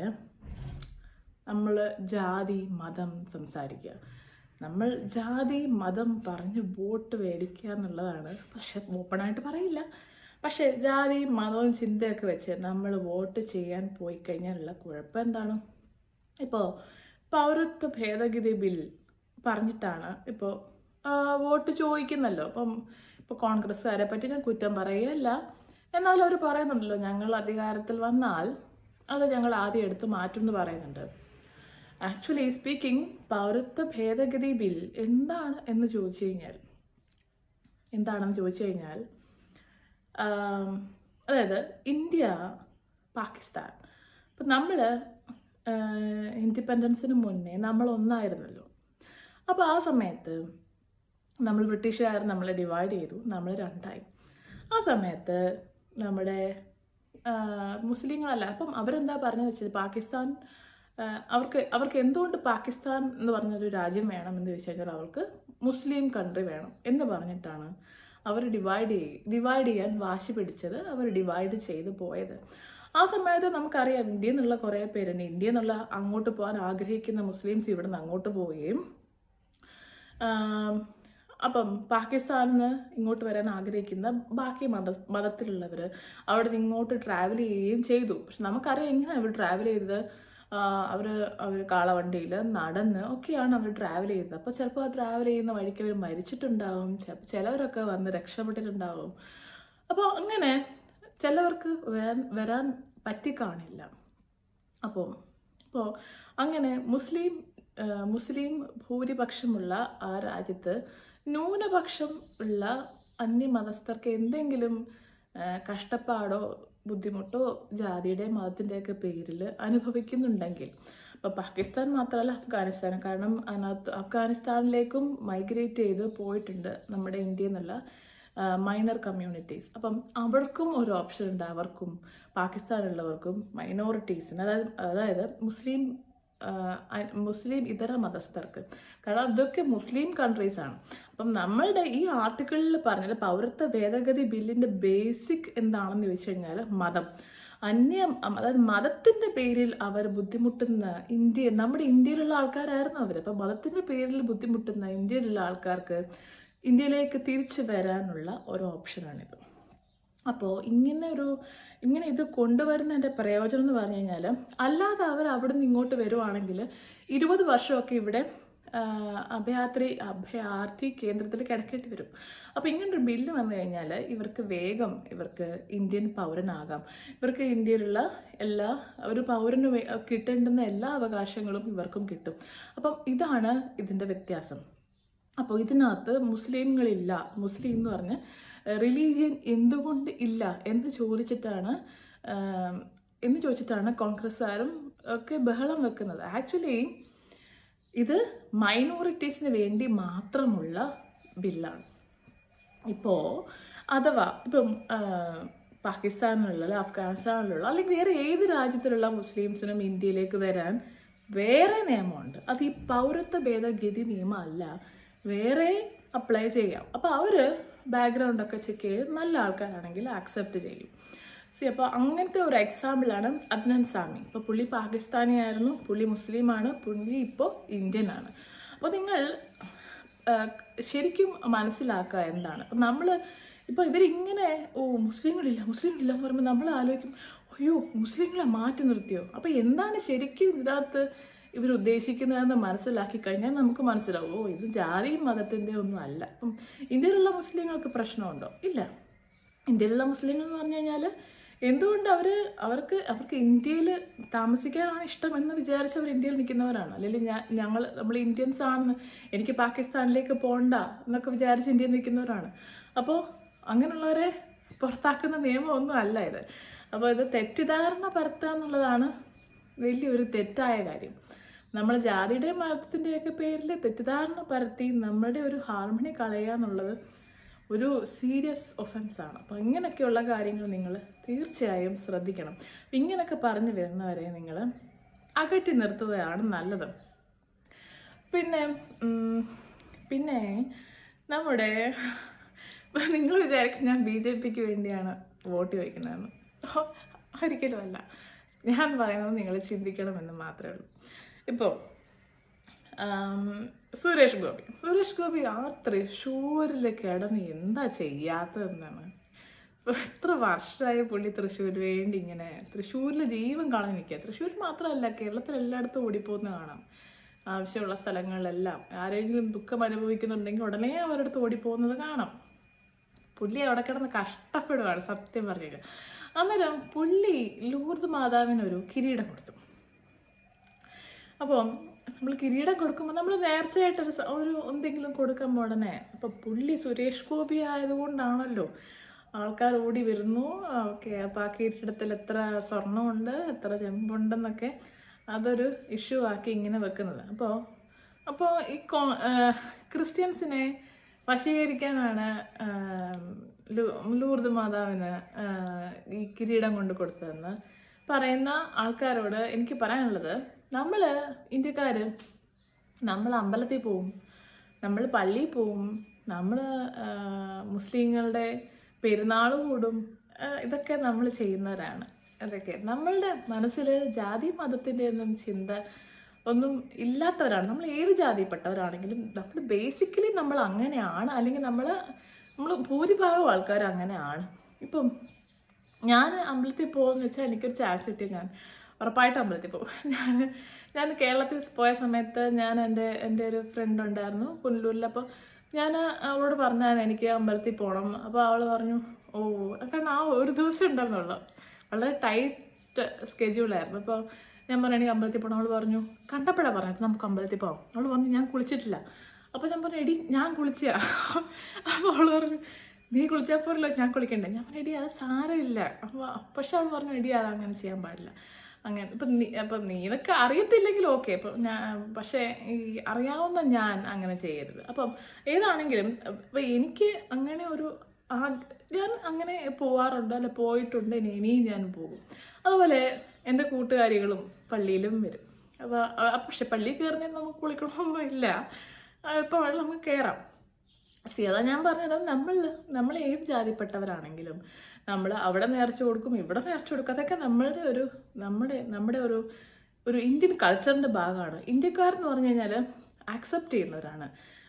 നമ്മൾ ജാതി മതം സംസാരിക്കുക നമ്മൾ ജാതി മതം പറഞ്ഞ് വോട്ട് മേടിക്കുക എന്നുള്ളതാണ് പക്ഷെ ഓപ്പണായിട്ട് പറയില്ല പക്ഷെ ജാതി മതവും ചിന്തയൊക്കെ വെച്ച് നമ്മൾ വോട്ട് ചെയ്യാൻ പോയി കഴിഞ്ഞാലുള്ള കുഴപ്പം എന്താണ് ഇപ്പോൾ പൗരത്വ ഭേദഗതി ബിൽ പറഞ്ഞിട്ടാണ് ഇപ്പോൾ വോട്ട് ചോദിക്കുന്നല്ലോ അപ്പം ഇപ്പോൾ കോൺഗ്രസ്സുകാരെ പറ്റി ഞാൻ കുറ്റം പറയുകയല്ല എന്നാലും അവർ പറയുന്നുണ്ടല്ലോ ഞങ്ങൾ അധികാരത്തിൽ വന്നാൽ അത് ഞങ്ങൾ ആദ്യം എടുത്ത് മാറ്റും എന്ന് പറയുന്നുണ്ട് ആക്ച്വലി സ്പീക്കിംഗ് പൗരത്വ ഭേദഗതി ബിൽ എന്താണ് എന്ന് ചോദിച്ചു കഴിഞ്ഞാൽ എന്താണെന്ന് ചോദിച്ചു കഴിഞ്ഞാൽ ആം, അതായത് ഇന്ത്യ പാകിസ്ഥാൻ അപ്പം നമ്മൾ ഇൻഡിപെൻഡൻസിന് മുന്നേ നമ്മൾ ഒന്നായിരുന്നല്ലോ അപ്പോൾ ആ സമയത്ത് നമ്മൾ ബ്രിട്ടീഷുകാർ നമ്മളെ ഡിവൈഡ് ചെയ്തു നമ്മൾ രണ്ടായി ആ സമയത്ത് നമ്മുടെ ആ, മുസ്ലിങ്ങളല്ല അപ്പം അവരെന്താ പറഞ്ഞു വെച്ചത് പാകിസ്ഥാൻ ആ, അവർക്ക് അവർക്ക് എന്തുകൊണ്ട് പാകിസ്ഥാൻ എന്ന് പറഞ്ഞൊരു രാജ്യം വേണം എന്ന് ചോദിച്ചു കഴിഞ്ഞാൽ അവർക്ക് മുസ്ലിം കൺട്രി വേണം എന്ന് പറഞ്ഞിട്ടാണ് അവർ ഡിവൈഡ് ചെയ്യ ഡിവൈഡ് ചെയ്യാൻ വാശി പിടിച്ചത് അവർ ഡിവൈഡ് ചെയ്ത് പോയത് ആ സമയത്ത് നമുക്കറിയാം ഇന്ത്യയിൽ നിന്നുള്ള കുറേ പേരുണ്ട് ഇന്ത്യയിൽ നിന്നുള്ള അങ്ങോട്ട് പോകാൻ ആഗ്രഹിക്കുന്ന മുസ്ലിംസ് ഇവിടെ നിന്ന് അങ്ങോട്ട് പോവുകയും ആം, അപ്പം പാകിസ്ഥാനിൽ നിന്ന് ഇങ്ങോട്ട് വരാൻ ആഗ്രഹിക്കുന്ന ബാക്കി മത മതത്തിലുള്ളവർ അവിടെ നിന്ന് ഇങ്ങോട്ട് ട്രാവൽ ചെയ്യുകയും ചെയ്തു പക്ഷെ നമുക്കറിയാം എങ്ങനെയാണ് അവർ ട്രാവൽ ചെയ്തത് അവർ അവർ കാളവണ്ടിയിൽ നടന്ന് ഒക്കെയാണ് അവർ ട്രാവൽ ചെയ്തത് അപ്പോൾ ചിലപ്പോൾ ട്രാവൽ ചെയ്യുന്ന വഴിക്ക് അവർ മരിച്ചിട്ടുണ്ടാവും ചിലപ്പോൾ ചിലവരൊക്കെ വന്ന് രക്ഷപ്പെട്ടിട്ടുണ്ടാവും അപ്പോൾ അങ്ങനെ ചിലവർക്ക് വരാൻ വരാൻ പറ്റിക്കാണില്ല അപ്പോൾ അപ്പോൾ അങ്ങനെ മുസ്ലിം ആ, മുസ്ലിം ഭൂരിപക്ഷമുള്ള ആ രാജ്യത്ത് ന്യൂനപക്ഷം ഉള്ള അന്യമതസ്ഥർക്ക് എന്തെങ്കിലും ആ, കഷ്ടപ്പാടോ ബുദ്ധിമുട്ടോ ജാതിയുടെ മതത്തിൻ്റെയൊക്കെ പേരിൽ അനുഭവിക്കുന്നുണ്ടെങ്കിൽ അപ്പോൾ പാകിസ്ഥാൻ മാത്രമല്ല അഫ്ഗാനിസ്ഥാൻ കാരണം അതിനകത്ത് അഫ്ഗാനിസ്ഥാനിലേക്കും മൈഗ്രേറ്റ് ചെയ്ത് പോയിട്ടുണ്ട് നമ്മുടെ ഇന്ത്യയിൽ നിന്നുള്ള മൈനർ കമ്മ്യൂണിറ്റീസ് അപ്പം അവർക്കും ഒരു ഓപ്ഷൻ ഉണ്ട് അവർക്കും പാകിസ്ഥാനിലുള്ളവർക്കും മൈനോറിറ്റീസിന് അതായത് അതായത് മുസ്ലിം ആ, അ- മുസ്ലിം ഇതര മതസ്ഥർക്ക് കാരണം ഇതൊക്കെ മുസ്ലിം കൺട്രീസ് ആണ് അപ്പം നമ്മളുടെ ഈ ആർട്ടിക്കിളിൽ പറഞ്ഞത് പൗരത്വ ഭേദഗതി ബില്ലിന്റെ ബേസിക് എന്താണെന്ന് ചോദിച്ചു കഴിഞ്ഞാൽ മതം അന്യ അതായത് മതത്തിന്റെ പേരിൽ അവർ ബുദ്ധിമുട്ടുന്ന ഇന്ത്യ നമ്മുടെ ഇന്ത്യയിലുള്ള ആൾക്കാരായിരുന്നു അവർ അപ്പം മതത്തിന്റെ പേരിൽ ബുദ്ധിമുട്ടുന്ന ഇന്ത്യയിലുള്ള ആൾക്കാർക്ക് ഇന്ത്യയിലേക്ക് തിരിച്ചു വരാനുള്ള ഒരു ഓപ്ഷനാണിത് അപ്പോൾ ഇങ്ങനെ ഒരു ഇങ്ങനെ ഇത് കൊണ്ടുവരുന്നതിൻ്റെ പ്രയോജനം എന്ന് പറഞ്ഞു കഴിഞ്ഞാൽ അല്ലാതെ അവർ അവിടെ നിന്ന് ഇങ്ങോട്ട് വരുവാണെങ്കിൽ ഇരുപത് വർഷമൊക്കെ ഇവിടെ ആ, അഭയാത്രി അഭയാർത്ഥി കേന്ദ്രത്തിൽ കിടക്കേണ്ടി വരും അപ്പോൾ ഇങ്ങനൊരു ബില്ല് വന്നു കഴിഞ്ഞാൽ ഇവർക്ക് വേഗം ഇവർക്ക് ഇന്ത്യൻ പൗരനാകാം ഇവർക്ക് ഇന്ത്യയിലുള്ള എല്ലാ ഒരു പൗരന് വേ- കിട്ടേണ്ടുന്ന എല്ലാ അവകാശങ്ങളും ഇവർക്കും കിട്ടും അപ്പം ഇതാണ് ഇതിൻ്റെ വ്യത്യാസം അപ്പോൾ ഇതിനകത്ത് മുസ്ലിങ്ങളില്ല മുസ്ലിം എന്ന് പറഞ്ഞ് റിലീജിയൻ എന്തുകൊണ്ട് ഇല്ല എന്ന് ചോദിച്ചിട്ടാണ് ആം, എന്ന് ചോദിച്ചിട്ടാണ് കോൺഗ്രസ്സുകാരും ഒക്കെ ബഹളം വെക്കുന്നത് ആക്ച്വലി ഇത് മൈനോറിറ്റീസിന് വേണ്ടി മാത്രമുള്ള ബില്ലാണ് ഇപ്പോൾ അഥവാ ഇപ്പം ആ, പാകിസ്ഥാനിലുള്ള അഫ്ഗാനിസ്ഥാനിലുള്ള അല്ലെങ്കിൽ വേറെ ഏത് രാജ്യത്തിലുള്ള മുസ്ലിംസിനും ഇന്ത്യയിലേക്ക് വരാൻ വേറെ നിയമമുണ്ട് അത് ഈ പൗരത്വ ഭേദഗതി നിയമം അല്ല വേറെ അപ്ലൈ ചെയ്യാം അപ്പോൾ അവർ ബാക്ക്ഗ്രൗണ്ട് ഒക്കെ ചെക്ക് ചെയ്ത് നല്ല ആൾക്കാരാണെങ്കിൽ ആക്സെപ്റ്റ് ചെയ്യും സി അപ്പോൾ അങ്ങനത്തെ ഒരു എക്സാമ്പിളാണ് അദ്നൻ സാമി ഇപ്പോൾ പുള്ളി പാകിസ്ഥാനി ആയിരുന്നു പുള്ളി മുസ്ലിമാണ് പുള്ളി ഇപ്പോൾ ഇന്ത്യൻ ആണ് അപ്പോൾ നിങ്ങൾ ആ, ശരിക്കും മനസ്സിലാക്കുക എന്താണ് അപ്പം നമ്മൾ ഇപ്പോൾ ഇവരിങ്ങനെ ഓ മുസ്ലിങ്ങളില്ല മുസ്ലിങ്ങളില്ല എന്ന് പറയുമ്പോൾ നമ്മൾ ആലോചിക്കും അയ്യോ മുസ്ലിങ്ങളെ മാറ്റി നിർത്തിയോ അപ്പോൾ എന്താണ് ശരിക്കും ഇതിനകത്ത് ഇവർ ഉദ്ദേശിക്കുന്നതെന്ന് മനസ്സിലാക്കി കഴിഞ്ഞാൽ നമുക്ക് മനസ്സിലാവും ഓ ഇത് ജാതിയും മതത്തിൻ്റെ ഒന്നും അല്ല അപ്പം ഇന്ത്യയിലുള്ള മുസ്ലിങ്ങൾക്ക് പ്രശ്നമുണ്ടോ ഇല്ല ഇന്ത്യയിലുള്ള മുസ്ലിങ്ങൾ എന്ന് പറഞ്ഞു കഴിഞ്ഞാൽ എന്തുകൊണ്ട് അവർ അവർക്ക് അവർക്ക് ഇന്ത്യയിൽ താമസിക്കാനാണ് ഇഷ്ടം എന്ന് വിചാരിച്ച് അവർ ഇന്ത്യയിൽ നിൽക്കുന്നവരാണ് അല്ലെങ്കിൽ ഞാൻ ഞങ്ങൾ നമ്മൾ ഇന്ത്യൻസ് ആണെന്ന് എനിക്ക് പാകിസ്ഥാനിലേക്ക് പോകണ്ട എന്നൊക്കെ വിചാരിച്ച് ഇന്ത്യയിൽ നിൽക്കുന്നവരാണ് അപ്പോൾ അങ്ങനെയുള്ളവരെ പുറത്താക്കുന്ന നിയമമൊന്നും അല്ല ഇത് അപ്പോൾ ഇത് തെറ്റിദ്ധാരണ പരത്തുക എന്നുള്ളതാണ് വലിയൊരു തെറ്റായ കാര്യം നമ്മൾ ജാതിയുടെയും മതത്തിൻ്റെയൊക്കെ പേരിൽ തെറ്റിദ്ധാരണ പരത്തി നമ്മളുടെ ഒരു ഹാർമണി കളയുക എന്നുള്ളത് ഒരു സീരിയസ് ഒഫൻസ് ആണ് അപ്പോൾ ഇങ്ങനെയൊക്കെയുള്ള കാര്യങ്ങൾ നിങ്ങൾ തീർച്ചയായും ശ്രദ്ധിക്കണം അപ്പം ഇങ്ങനെയൊക്കെ പറഞ്ഞു വരുന്നവരെ നിങ്ങൾ അകറ്റി നിർത്തുകയാണ് നല്ലത് പിന്നെ ഉം, പിന്നെ നമ്മുടെ നിങ്ങൾ വിചാരിക്കും ഞാൻ ബി ജെ പിക്ക് വേണ്ടിയാണ് വോട്ട് ചോദിക്കുന്നതെന്ന് ഓ, ഒരിക്കലും അല്ല ഞാൻ പറയുന്നത് നിങ്ങൾ ചിന്തിക്കണമെന്ന് മാത്രമേ ഉള്ളൂ ഇപ്പോൾ ആം, സുരേഷ് ഗോപി സുരേഷ് ഗോപി ആ തൃശ്ശൂരിൽ കിടന്ന് എന്താ ചെയ്യാത്തതെന്നാണ് ഇപ്പൊ എത്ര വർഷമായി പുള്ളി തൃശ്ശൂർ വേണ്ടി ഇങ്ങനെ തൃശ്ശൂരിൽ ജീവൻ കാണാൻ നിൽക്കുക തൃശ്ശൂർ മാത്രമല്ല കേരളത്തിൽ എല്ലായിടത്തും ഓടിപ്പോകുന്ന കാണാം ആവശ്യമുള്ള സ്ഥലങ്ങളിലെല്ലാം ആരെങ്കിലും ദുഃഖം അനുഭവിക്കുന്നുണ്ടെങ്കിൽ ഉടനെ അവരുടെ അടുത്ത് ഓടിപ്പോകുന്നത് കാണാം പുള്ളി അവിടെ കിടന്ന് കഷ്ടപ്പെടുവാണ് സത്യം പറഞ്ഞിട്ട് അന്നേരം പുള്ളി ലൂർദ് മാതാവിനൊരു കിരീടം കൊടുത്തു അപ്പോൾ നമ്മൾ കിരീടം കൊടുക്കുമ്പോൾ നമ്മൾ നേർച്ചയായിട്ട് ഒരു സ- ഒരു എന്തെങ്കിലും കൊടുക്കുമ്പോൾ ഉടനെ ഇപ്പൊ പുള്ളി സുരേഷ് ഗോപി ആയതുകൊണ്ടാണല്ലോ ആൾക്കാർ ഓടി വരുന്നു ഓക്കെ അപ്പോൾ ആ കിരീടത്തിൽ എത്ര സ്വർണ്ണമുണ്ട് എത്ര ചെമ്പുണ്ടെന്നൊക്കെ അതൊരു ഇഷ്യൂ ആക്കി ഇങ്ങനെ വെക്കുന്നത് അപ്പോൾ അപ്പോൾ ഈ കോ ആ, ക്രിസ്ത്യൻസിനെ വശീകരിക്കാനാണ് ആ, ലൂ- ലൂർദ് മാതാവിന് ആ, ഈ കിരീടം കൊണ്ട് കൊടുത്തതെന്ന് പറയുന്ന ആൾക്കാരോട് എനിക്ക് പറയാനുള്ളത് നമ്മൾ ഇന്ത്യക്കാർ നമ്മൾ അമ്പലത്തിൽ പോവും നമ്മൾ പള്ളിയിൽ പോവും നമ്മൾ മുസ്ലിങ്ങളുടെ പെരുന്നാൾ കൂടും ആ, ഇതൊക്കെ നമ്മൾ ചെയ്യുന്നവരാണ് അതൊക്കെ നമ്മളുടെ മനസ്സിൽ ജാതി മതത്തിൻ്റെ ഒന്നും ചിന്ത ഒന്നും ഇല്ലാത്തവരാണ് നമ്മൾ ഏത് ജാതിപ്പെട്ടവരാണെങ്കിലും നമ്മൾ ബേസിക്കലി നമ്മൾ അങ്ങനെയാണ് അല്ലെങ്കിൽ നമ്മൾ നമ്മൾ ഭൂരിഭാഗം ആൾക്കാർ അങ്ങനെയാണ് ഇപ്പം ഞാൻ അമ്പലത്തിൽ പോകുമെന്ന് വെച്ചാൽ എനിക്കൊരു ചാൻസ് കിട്ടിയ ഞാൻ ഉറപ്പായിട്ട് അമ്പലത്തിൽ പോകും ഞാൻ ഞാൻ കേരളത്തിൽ പോയ സമയത്ത് ഞാൻ എൻ്റെ എൻ്റെ ഒരു ഫ്രണ്ട് ഉണ്ടായിരുന്നു പുനലൂരിൽ അപ്പോൾ ഞാൻ അവളോട് പറഞ്ഞാൽ എനിക്ക് അമ്പലത്തിൽ പോകണം അപ്പോൾ അവൾ പറഞ്ഞു ഓ കാരണം ആ ഒരു ദിവസം ഉണ്ടായിരുന്നുള്ളൂ വളരെ ടൈറ്റ് സ്കെഡ്യൂളായിരുന്നു അപ്പോൾ ഞാൻ പറഞ്ഞു എനിക്ക് അമ്പലത്തിൽ പോകണം അവൾ പറഞ്ഞു കണ്ടപ്പോഴാണ് പറഞ്ഞത് നമുക്ക് അമ്പലത്തിൽ പോകാം അവൾ പറഞ്ഞു ഞാൻ കുളിച്ചിട്ടില്ല അപ്പോൾ ഞാൻ പറഞ്ഞു എടി ഞാൻ കുളിച്ച അപ്പോൾ അവൾ പറഞ്ഞു നീ കുളിച്ചാൽ പോരല്ലോ ഞാൻ കുളിക്കണ്ടേ ഞാൻ പറഞ്ഞു എടി അത് സാരമില്ല അപ്പോൾ പക്ഷെ അവൾ പറഞ്ഞു എടി അത് അങ്ങനെ ചെയ്യാൻ പാടില്ല അങ്ങനെ ഇപ്പം നീ അപ്പം നീനക്ക് അറിയത്തില്ലെങ്കിൽ ഓക്കെ അപ്പം ഞാൻ പക്ഷേ ഈ അറിയാവുന്ന ഞാൻ അങ്ങനെ ചെയ്യരുത് അപ്പം ഏതാണെങ്കിലും അപ്പം എനിക്ക് അങ്ങനെ ഒരു ആ ഞാൻ അങ്ങനെ പോവാറുണ്ട് അല്ല പോയിട്ടുണ്ട് ഇനി ഇനിയും ഞാൻ പോകും അതുപോലെ എൻ്റെ കൂട്ടുകാരികളും പള്ളിയിലും വരും അപ്പോൾ പക്ഷെ പള്ളിയിൽ കയറുന്നതിന് നമുക്ക് കുളിക്കണമൊന്നും ഇല്ല ഇപ്പോൾ നമുക്ക് കയറാം സി അതാ ഞാൻ പറഞ്ഞത് നമ്മൾ നമ്മൾ ഏത് ജാതിപ്പെട്ടവരാണെങ്കിലും നമ്മൾ അവിടെ നേർച്ച കൊടുക്കും ഇവിടെ നേർച്ച കൊടുക്കും അതൊക്കെ നമ്മളുടെ ഒരു നമ്മുടെ നമ്മുടെ ഒരു ഒരു ഇന്ത്യൻ കൾച്ചറിൻ്റെ ഭാഗമാണ് ഇന്ത്യക്കാരെന്ന് പറഞ്ഞു കഴിഞ്ഞാൽ ആക്സെപ്റ്റ് ചെയ്യുന്നവരാണ്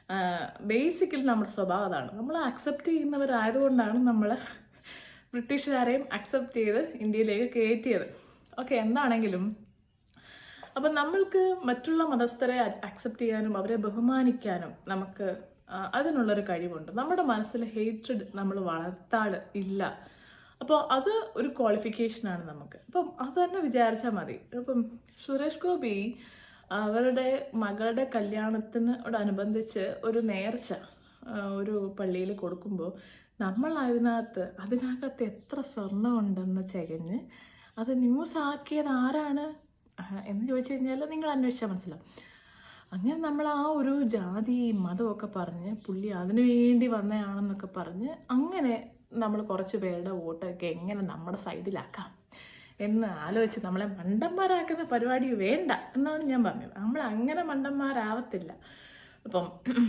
ബേസിക്കലി നമ്മുടെ സ്വഭാവം അതാണ് നമ്മൾ ആക്സെപ്റ്റ് ചെയ്യുന്നവരായതുകൊണ്ടാണ് നമ്മൾ ബ്രിട്ടീഷുകാരെയും അക്സെപ്റ്റ് ചെയ്ത് ഇന്ത്യയിലേക്ക് കയറ്റിയത് ഓക്കെ എന്താണെങ്കിലും അപ്പം നമ്മൾക്ക് മറ്റുള്ള മതസ്ഥരെ അക്സെപ്റ്റ് ചെയ്യാനും അവരെ ബഹുമാനിക്കാനും നമുക്ക് ആ, അതിനുള്ളൊരു കഴിവുണ്ട് നമ്മുടെ മനസ്സിൽ ഹേറ്റഡ് നമ്മൾ വളർത്താട് ഇല്ല അപ്പോൾ അത് ഒരു ക്വാളിഫിക്കേഷനാണ് നമുക്ക് അപ്പം അത് തന്നെ വിചാരിച്ചാൽ മതി അപ്പം സുരേഷ് ഗോപി അവരുടെ മകളുടെ കല്യാണത്തിനോടനുബന്ധിച്ച് ഒരു നേർച്ച ആ, ഒരു പള്ളിയിൽ കൊടുക്കുമ്പോൾ നമ്മൾ അതിനകത്ത് അതിനകത്ത് എത്ര സ്വർണ്ണം ഉണ്ടെന്ന് ചകഞ്ഞ് അത് ന്യൂസ് ആക്കിയത് ആരാണ് ആ, എന്ന് ചോദിച്ചു കഴിഞ്ഞാൽ നിങ്ങൾ അന്വേഷിച്ചാൽ മനസ്സിലാവും അങ്ങനെ നമ്മൾ ആ ഒരു ജാതി മതമൊക്കെ പറഞ്ഞ് പുള്ളി അതിനു വേണ്ടി വന്നതാണെന്നൊക്കെ പറഞ്ഞ് അങ്ങനെ നമ്മൾ കുറച്ച് പേരുടെ വോട്ടൊക്കെ എങ്ങനെ നമ്മുടെ സൈഡിലാക്കാം എന്ന് ആലോചിച്ച് നമ്മളെ മണ്ടന്മാരാക്കുന്ന പരിപാടി വേണ്ട എന്നാണ് ഞാൻ പറഞ്ഞത് നമ്മൾ അങ്ങനെ മണ്ടന്മാരാവത്തില്ല അപ്പം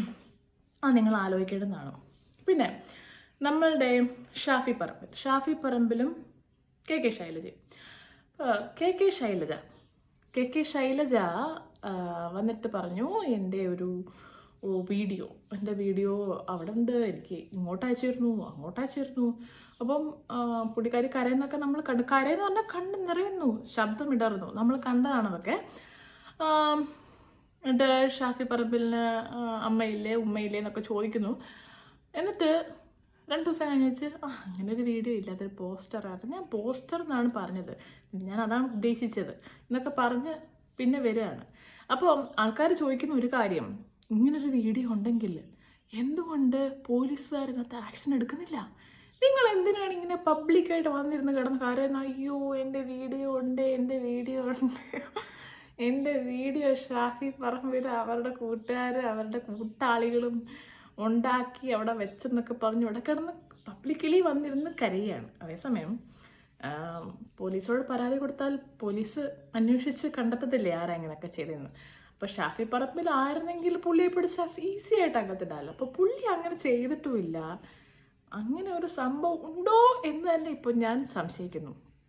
അത് നിങ്ങൾ ആലോചിക്കേണ്ടതാണ് പിന്നെ നമ്മളുടെ ഷാഫി പറമ്പിൽ ഷാഫി പറമ്പിലും കെ കെ ശൈലജ അപ്പോൾ K K Shailaja K K Shailaja ആ, വന്നിട്ട് പറഞ്ഞു എൻ്റെ ഒരു ഓ, വീഡിയോ എൻ്റെ വീഡിയോ അവിടെ ഉണ്ട് എനിക്ക് ഇങ്ങോട്ട് അയച്ചിരുന്നു അങ്ങോട്ട് അയച്ചിരുന്നു അപ്പം ആ, പുള്ളിക്കാരി കരയെന്നൊക്കെ നമ്മൾ കണ്ടു കരയെന്ന് പറഞ്ഞാൽ കണ്ണ് നിറയുന്നു ശബ്ദം ഇടറുന്നു നമ്മൾ കണ്ടതാണ് അതൊക്കെ ആം, എന്നിട്ട് ഷാഫി പറമ്പിലിന് ആ, അമ്മയില്ലേ ഉമ്മയില്ലേ എന്നൊക്കെ ചോദിക്കുന്നു എന്നിട്ട് രണ്ട് ദിവസം കഴിഞ്ഞിട്ട് ആ അങ്ങനെ ഒരു വീഡിയോ ഇല്ല അതൊരു പോസ്റ്ററാണ് ഞാൻ പോസ്റ്റർ എന്നാണ് പറഞ്ഞത് ഞാൻ അതാണ് ഉദ്ദേശിച്ചത് എന്നൊക്കെ പറഞ്ഞ് പിന്നെ വരികയാണ് അപ്പോൾ ആൾക്കാർ ചോദിക്കുന്ന ഒരു കാര്യം ഇങ്ങനൊരു വീഡിയോ ഉണ്ടെങ്കിൽ എന്തുകൊണ്ട് പോലീസുകാരതിനകത്ത് ആക്ഷൻ എടുക്കുന്നില്ല നിങ്ങൾ എന്തിനാണ് ഇങ്ങനെ പബ്ലിക്കായിട്ട് വന്നിരുന്ന് കിടന്ന് കരയുന്ന അയ്യോ എൻ്റെ വീഡിയോ ഉണ്ട് എൻ്റെ വീഡിയോ ഉണ്ട് എൻ്റെ വീഡിയോ ഷാഫി പറമ്പിൽ അവരുടെ കൂട്ടുകാർ അവരുടെ കൂട്ടാളികളും ഉണ്ടാക്കി അവിടെ വെച്ചെന്നൊക്കെ പറഞ്ഞ് ഇവിടെ കിടന്ന് പബ്ലിക്കലി വന്നിരുന്ന് കരയുകയാണ് അതേസമയം ആം, പോലീസോട് പരാതി കൊടുത്താൽ പോലീസ് അന്വേഷിച്ച് കണ്ടെത്തത്തില്ലേ ആരാ ഇങ്ങനെയൊക്കെ ചെയ്തതെന്ന് അപ്പൊ ഷാഫി പറമ്പിൽ ആയിരുന്നെങ്കിൽ പുള്ളിയെ പിടിച്ചാൽ ഈസി ആയിട്ട് അകത്തിടാമല്ലോ അപ്പൊ പുള്ളി അങ്ങനെ ചെയ്തിട്ടുമില്ല അങ്ങനെ ഒരു സംഭവം ഉണ്ടോ എന്ന് തന്നെ ഇപ്പൊ ഞാൻ സംശയിക്കുന്നു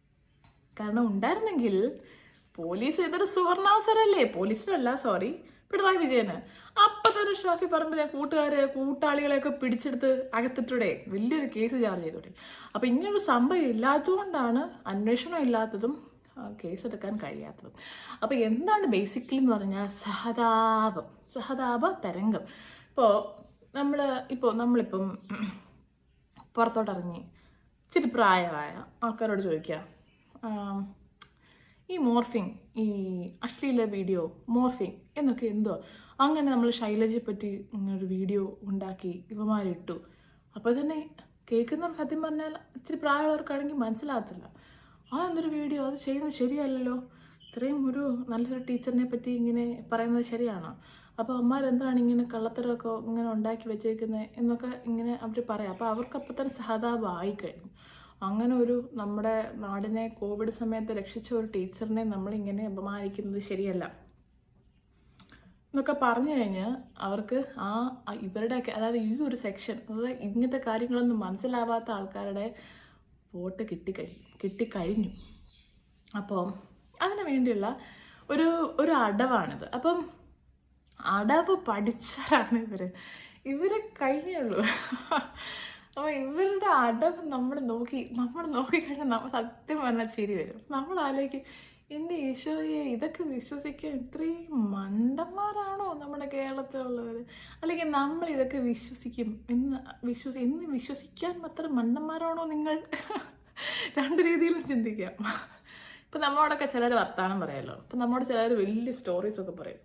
കാരണം ഉണ്ടായിരുന്നെങ്കിൽ പോലീസ് ഇതൊരു സുവർണാവസരല്ലേ പോലീസിനല്ല സോറി പിണറായി വിജയന് അപ്പൊ തന്നെ ഷാഫി പറമ്പിലെ കൂട്ടുകാരെ കൂട്ടാളികളെയൊക്കെ പിടിച്ചെടുത്ത് അകത്തിട്ടൂടെ വലിയൊരു കേസ് ചാർജ് ചെയ്തോടെ അപ്പൊ ഇങ്ങനൊരു സംഭവം ഇല്ലാത്തതുകൊണ്ടാണ് അന്വേഷണം ഇല്ലാത്തതും ആ, കേസെടുക്കാൻ കഴിയാത്തതും അപ്പൊ എന്താണ് ബേസിക്കലി എന്ന് പറഞ്ഞാൽ സഹതാപം സഹതാപ തരംഗം ഇപ്പോൾ നമ്മൾ ഇപ്പോൾ നമ്മളിപ്പം പുറത്തോട്ടിറങ്ങി ഇച്ചിരി പ്രായമായ ആൾക്കാരോട് ചോദിക്കുക ആം, ഈ മോർഫിംഗ് ഈ അശ്ലീല വീഡിയോ മോർഫിംഗ് എന്നൊക്കെ എന്തോ അങ്ങനെ നമ്മൾ ശൈലജയെ പറ്റി ഇങ്ങനൊരു വീഡിയോ ഉണ്ടാക്കി ഇവമാരിട്ടു അപ്പോൾ തന്നെ കേൾക്കുന്നവർ സത്യം പറഞ്ഞാൽ ഇച്ചിരി പ്രായമുള്ളവർക്കാണെങ്കിൽ മനസ്സിലാകത്തില്ല ആ എന്തൊരു വീഡിയോ അത് ചെയ്യുന്നത് ശരിയല്ലല്ലോ ഇത്രയും ഒരു നല്ലൊരു ടീച്ചറിനെ പറ്റി ഇങ്ങനെ പറയുന്നത് ശരിയാണോ അപ്പോൾ അമ്മമാരെന്താണ് ഇങ്ങനെ കള്ളത്തരമൊക്കെ ഇങ്ങനെ ഉണ്ടാക്കി വെച്ചേക്കുന്നത് എന്നൊക്കെ ഇങ്ങനെ അവർ പറയാം അപ്പോൾ അവർക്ക് അപ്പം തന്നെ സഹതാപം ആയിക്കഴിഞ്ഞു അങ്ങനെ ഒരു നമ്മുടെ നാടിനെ കോവിഡ് സമയത്ത് രക്ഷിച്ച ഒരു ടീച്ചറിനെ നമ്മളിങ്ങനെ അപമാനിക്കുന്നത് ശരിയല്ല എന്നൊക്കെ പറഞ്ഞു കഴിഞ്ഞ് അവർക്ക് ആ ആ ഇവരുടെയൊക്കെ അതായത് ഈ ഒരു സെക്ഷൻ അതായത് ഇങ്ങനത്തെ കാര്യങ്ങളൊന്നും മനസ്സിലാവാത്ത ആൾക്കാരുടെ വോട്ട് കിട്ടിക്കഴിയും കിട്ടിക്കഴിഞ്ഞു അപ്പോൾ അതിനു വേണ്ടിയുള്ള ഒരു ഒരു അടവാണിത് അപ്പം അടവ് പഠിച്ചവരാണ് ഇവര് ഇവര് കഴിഞ്ഞുള്ളൂ അപ്പൊ ഇവരുടെ അടവ് നമ്മൾ നോക്കി നമ്മൾ നോക്കിക്കഴിഞ്ഞാൽ നമ്മൾ സത്യം പറഞ്ഞാൽ ചിരി വരും നമ്മൾ ആലോചിക്കും എൻ്റെ ഈശോയെ ഇതൊക്കെ വിശ്വസിക്കാൻ ഇത്രയും മണ്ടന്മാരാണോ നമ്മുടെ കേരളത്തിലുള്ളവർ അല്ലെങ്കിൽ നമ്മൾ ഇതൊക്കെ വിശ്വസിക്കും എന്ന് വിശ്വസി എന്ന് വിശ്വസിക്കാൻ മാത്രം മണ്ടന്മാരാണോ നിങ്ങൾ രണ്ട് രീതിയിലും ചിന്തിക്കാം ഇപ്പൊ നമ്മളോടൊക്കെ ചിലർ വർത്താനം പറയാലോ ഇപ്പൊ നമ്മോട് ചിലർ വലിയ സ്റ്റോറീസ് ഒക്കെ പറയും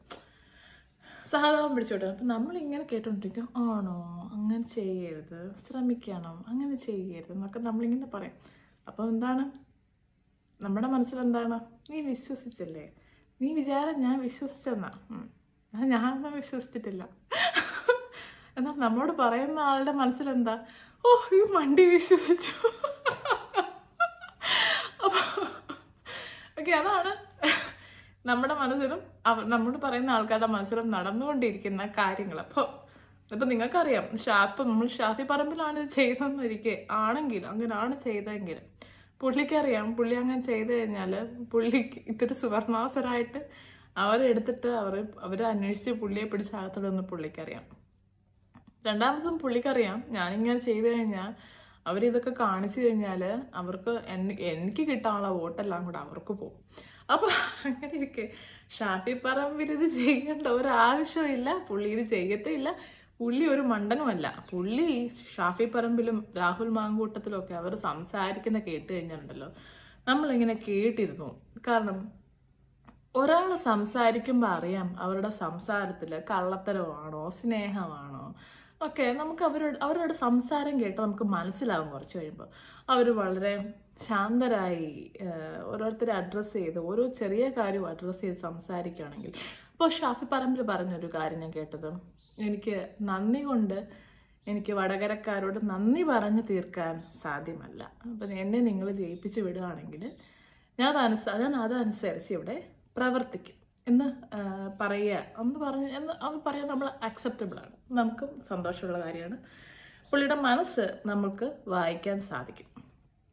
സഹതാപം പിടിച്ചോട്ടെ അപ്പം നമ്മളിങ്ങനെ കേട്ടോണ്ടിരിക്കും ആണോ അങ്ങനെ ചെയ്യരുത് ശ്രമിക്കണം അങ്ങനെ ചെയ്യരുത് എന്നൊക്കെ നമ്മളിങ്ങനെ പറയും അപ്പം എന്താണ് നമ്മുടെ മനസ്സിൽ എന്താണ് നീ വിശ്വസിച്ചില്ലേ നീ വിചാരം ഞാൻ വിശ്വസിച്ചെന്നാ ഉം. അത് ഞാനൊന്നും വിശ്വസിച്ചിട്ടില്ല എന്നാൽ നമ്മോട് പറയുന്ന ആളുടെ മനസ്സിലെന്താ ഓ ഈ വണ്ടി വിശ്വസിച്ചു അപ്പൊ ഓക്കെ അതാണ് നമ്മുടെ മനസ്സിലും അവർ നമ്മോട് പറയുന്ന ആൾക്കാരുടെ മനസ്സിലും നടന്നുകൊണ്ടിരിക്കുന്ന കാര്യങ്ങൾ അപ്പോൾ ഇപ്പൊ നിങ്ങൾക്കറിയാം ഷാപ്പ് നമ്മൾ ഷാഫി പറമ്പിലാണ് ഇത് ചെയ്തെന്നിരിക്കെ ആണെങ്കിൽ അങ്ങനെയാണ് ചെയ്തതെങ്കിൽ പുള്ളിക്കറിയാം പുള്ളി അങ്ങനെ ചെയ്തു കഴിഞ്ഞാൽ പുള്ളിക്ക് ഇതൊരു സുവർണാവസരമായിട്ട് അവരെടുത്തിട്ട് അവർ അവർ അന്വേഷിച്ച് പുള്ളിയെ പിടിച്ച് അകത്തിടുമെന്ന് പുള്ളിക്കറിയാം രണ്ടാമതും പുള്ളിക്കറിയാം ഞാനിങ്ങനെ ചെയ്തു കഴിഞ്ഞാൽ അവരിതൊക്കെ കാണിച്ചു കഴിഞ്ഞാൽ അവർക്ക് എൻ- എനിക്ക് കിട്ടാനുള്ള വോട്ടെല്ലാം കൂടെ അവർക്ക് പോകും അപ്പൊ അങ്ങനെ ഇരിക്കെ ഷാഫി പറമ്പിൽ ഇത് ചെയ്യേണ്ട ഒരാവശ്യമില്ല പുള്ളി ഇത് ചെയ്യത്തില്ല പുള്ളി ഒരു മണ്ടനുമല്ല പുള്ളി ഷാഫി പറമ്പിലും രാഹുൽ മാങ്കൂട്ടത്തിലും ഒക്കെ അവർ സംസാരിക്കുന്ന കേട്ട് കഴിഞ്ഞാലുണ്ടല്ലോ നമ്മളിങ്ങനെ കേട്ടിരുന്നു കാരണം ഒരാൾ സംസാരിക്കുമ്പോൾ അറിയാം അവരുടെ സംസാരത്തിൽ കള്ളത്തരമാണോ സ്നേഹമാണോ ഒക്കെ നമുക്ക് അവരോട് അവരുടെ സംസാരം കേട്ട് നമുക്ക് മനസ്സിലാവും കുറച്ച് കഴിയുമ്പോൾ അവർ വളരെ ശാന്തരായി ആഹ്, ഓരോരുത്തരെ അഡ്രസ്സ് ചെയ്ത് ഓരോ ചെറിയ കാര്യവും അഡ്രസ്സ് ചെയ്ത് സംസാരിക്കുകയാണെങ്കിൽ ഇപ്പോൾ ഷാഫി പറമ്പിൽ പറഞ്ഞൊരു കാര്യം ഞാൻ കേട്ടത് എനിക്ക് നന്ദി കൊണ്ട് എനിക്ക് വടകരക്കാരോട് നന്ദി പറഞ്ഞു തീർക്കാൻ സാധ്യമല്ല അപ്പം എന്നെ നിങ്ങൾ ജയിപ്പിച്ച് വിടുകയാണെങ്കിൽ ഞാൻ അതനുസ ഞാൻ അതനുസരിച്ച് ഇവിടെ പ്രവർത്തിക്കും എന്ന് ആ, പറയുക എന്ന് പറഞ്ഞ് എന്ന് അത് പറയാൻ നമ്മൾ അക്സെപ്റ്റബിൾ ആണ് നമുക്കും സന്തോഷമുള്ള കാര്യമാണ് പുള്ളിയുടെ മനസ്സ് നമുക്ക് വായിക്കാൻ സാധിക്കും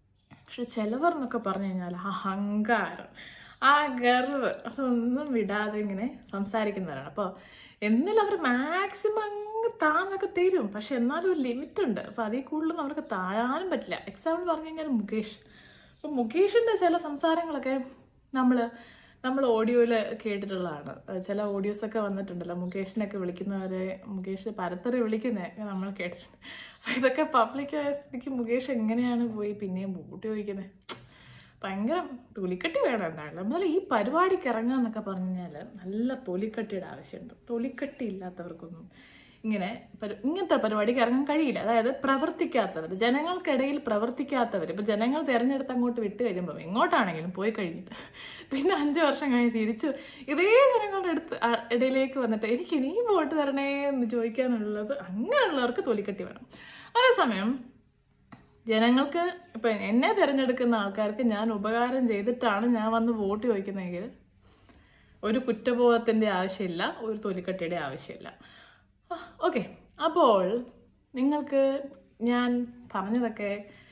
പക്ഷെ ചിലവർ എന്നൊക്കെ പറഞ്ഞു കഴിഞ്ഞാൽ അഹങ്കാരം ആ ഗർവ് അതൊന്നും വിടാതെ ഇങ്ങനെ സംസാരിക്കുന്നവരാണ് അപ്പോൾ എന്നിൽ അവർ മാക്സിമം അങ്ങ് താന്നൊക്കെ തരും പക്ഷെ എന്നാലും ഒരു ലിമിറ്റ് ഉണ്ട് അപ്പോൾ അതിൽ കൂടുതലൊന്നും അവർക്ക് താഴാനും പറ്റില്ല എക്സാമ്പിൾ പറഞ്ഞു കഴിഞ്ഞാൽ മുകേഷ് അപ്പം മുകേഷിൻ്റെ ചില സംസാരങ്ങളൊക്കെ നമ്മൾ നമ്മൾ ഓഡിയോയിൽ കേട്ടിട്ടുള്ളതാണ് അഹ് ചില ഓഡിയോസൊക്കെ വന്നിട്ടുണ്ടല്ലോ മുകേഷിനൊക്കെ വിളിക്കുന്നവരെ മുകേഷ് പരത്തറി വിളിക്കുന്നത് നമ്മൾ കേട്ടിട്ടുണ്ട് അപ്പം ഇതൊക്കെ പബ്ലിക്കായ സ്ഥിതിക്ക് മുകേഷ് എങ്ങനെയാണ് പോയി പിന്നെയും വോട്ട് ചോദിക്കുന്നത് ഭയങ്കര തൊലിക്കട്ടി വേണം എന്തായാലും എന്നാലും ഈ പരിപാടിക്ക് ഇറങ്ങുക എന്നൊക്കെ പറഞ്ഞു കഴിഞ്ഞാൽ നല്ല തൊലിക്കട്ടിയുടെ ആവശ്യമുണ്ട് തൊലിക്കട്ടി ഇല്ലാത്തവർക്കൊന്നും ഇങ്ങനെ പരി- ഇങ്ങനത്തെ പരിപാടിക്ക് ഇറങ്ങാൻ കഴിയില്ല അതായത് പ്രവർത്തിക്കാത്തവർ ജനങ്ങൾക്കിടയിൽ പ്രവർത്തിക്കാത്തവർ ഇപ്പം ജനങ്ങൾ തിരഞ്ഞെടുത്ത് അങ്ങോട്ട് വിട്ട് കഴിയുമ്പോൾ എങ്ങോട്ടാണെങ്കിലും പോയി കഴിഞ്ഞിട്ട് പിന്നെ അഞ്ച് വർഷം കഴിഞ്ഞ് തിരിച്ചു ഇതേ ജനങ്ങളുടെ അടുത്ത് ആ, ഇടയിലേക്ക് വന്നിട്ട് എനിക്ക് ഇനിയും വോട്ട് തരണേ എന്ന് ചോദിക്കാനുള്ളത് അങ്ങനെയുള്ളവർക്ക് തൊലിക്കട്ടി വേണം അതേസമയം ജനങ്ങൾക്ക് ഇപ്പം എന്നെ തിരഞ്ഞെടുക്കുന്ന ആൾക്കാർക്ക് ഞാൻ ഉപകാരം ചെയ്തിട്ടാണ് ഞാൻ വന്ന് വോട്ട് ചോദിക്കുന്നതെങ്കിൽ ഒരു കുറ്റബോധത്തിൻ്റെ ആവശ്യമില്ല ഒരു തൊലിക്കട്ടിയുടെ ആവശ്യമില്ല ഓക്കെ അപ്പോൾ നിങ്ങൾക്ക് ഞാൻ പറഞ്ഞതൊക്കെ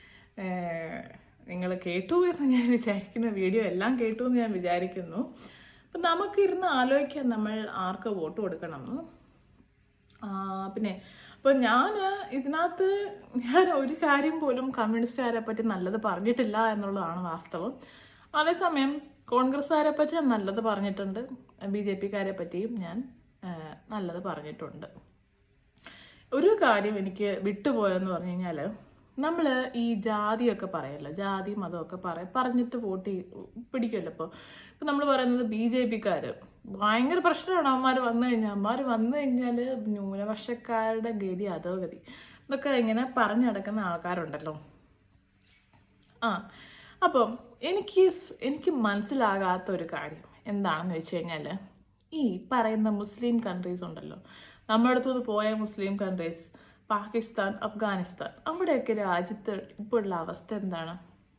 നിങ്ങൾ കേട്ടു എന്ന് ഞാൻ വിചാരിക്കുന്ന വീഡിയോ എല്ലാം കേട്ടു എന്ന് ഞാൻ വിചാരിക്കുന്നു അപ്പം നമുക്കിരുന്ന് ആലോചിക്കാം നമ്മൾ ആർക്ക് വോട്ട് കൊടുക്കണം എന്ന് ആ, പിന്നെ അപ്പോൾ ഞാൻ ഇതിനകത്ത് ഞാൻ ഒരു കാര്യം പോലും കമ്മ്യൂണിസ്റ്റുകാരെ പറ്റി നല്ലത് പറഞ്ഞിട്ടില്ല എന്നുള്ളതാണ് വാസ്തവം അതേസമയം കോൺഗ്രസ്സുകാരെ പറ്റി ഞാൻ നല്ലത് പറഞ്ഞിട്ടുണ്ട് ബി ജെ പിക്കാരെ പറ്റിയും ഞാൻ ആ, നല്ലത് പറഞ്ഞിട്ടുണ്ട് ഒരു കാര്യം എനിക്ക് വിട്ടുപോയെന്ന് പറഞ്ഞു കഴിഞ്ഞാൽ നമ്മൾ ഈ ജാതിയൊക്കെ പറയല്ലോ ജാതി മതമൊക്കെ പറ പറഞ്ഞിട്ട് വോട്ട് ചെയ്- പിടിക്കുമല്ലോ ഇപ്പോൾ ഇപ്പം നമ്മൾ പറയുന്നത് ബി ജെ പിക്കാർ ഭയങ്കര പ്രശ്നമാണ് അവന്മാർ വന്നു കഴിഞ്ഞാൽ അവന്മാർ വന്നു കഴിഞ്ഞാൽ ന്യൂനപക്ഷക്കാരുടെ ഗതി അധോഗതി ഇതൊക്കെ ഇങ്ങനെ പറഞ്ഞു നടക്കുന്ന ആൾക്കാരുണ്ടല്ലോ ആ അപ്പം എനിക്ക് സ്- എനിക്ക് മനസ്സിലാകാത്ത ഒരു കാര്യം എന്താണെന്ന് വെച്ച് കഴിഞ്ഞാൽ ഈ പറയുന്ന മുസ്ലിം കൺട്രീസ് ഉണ്ടല്ലോ നമ്മുടെ അടുത്തുനിന്ന് പോയ മുസ്ലിം കൺട്രീസ് പാകിസ്ഥാൻ അഫ്ഗാനിസ്ഥാൻ അവിടെയൊക്കെ രാജ്യത്ത് ഇപ്പോഴുള്ള അവസ്ഥ എന്താണ്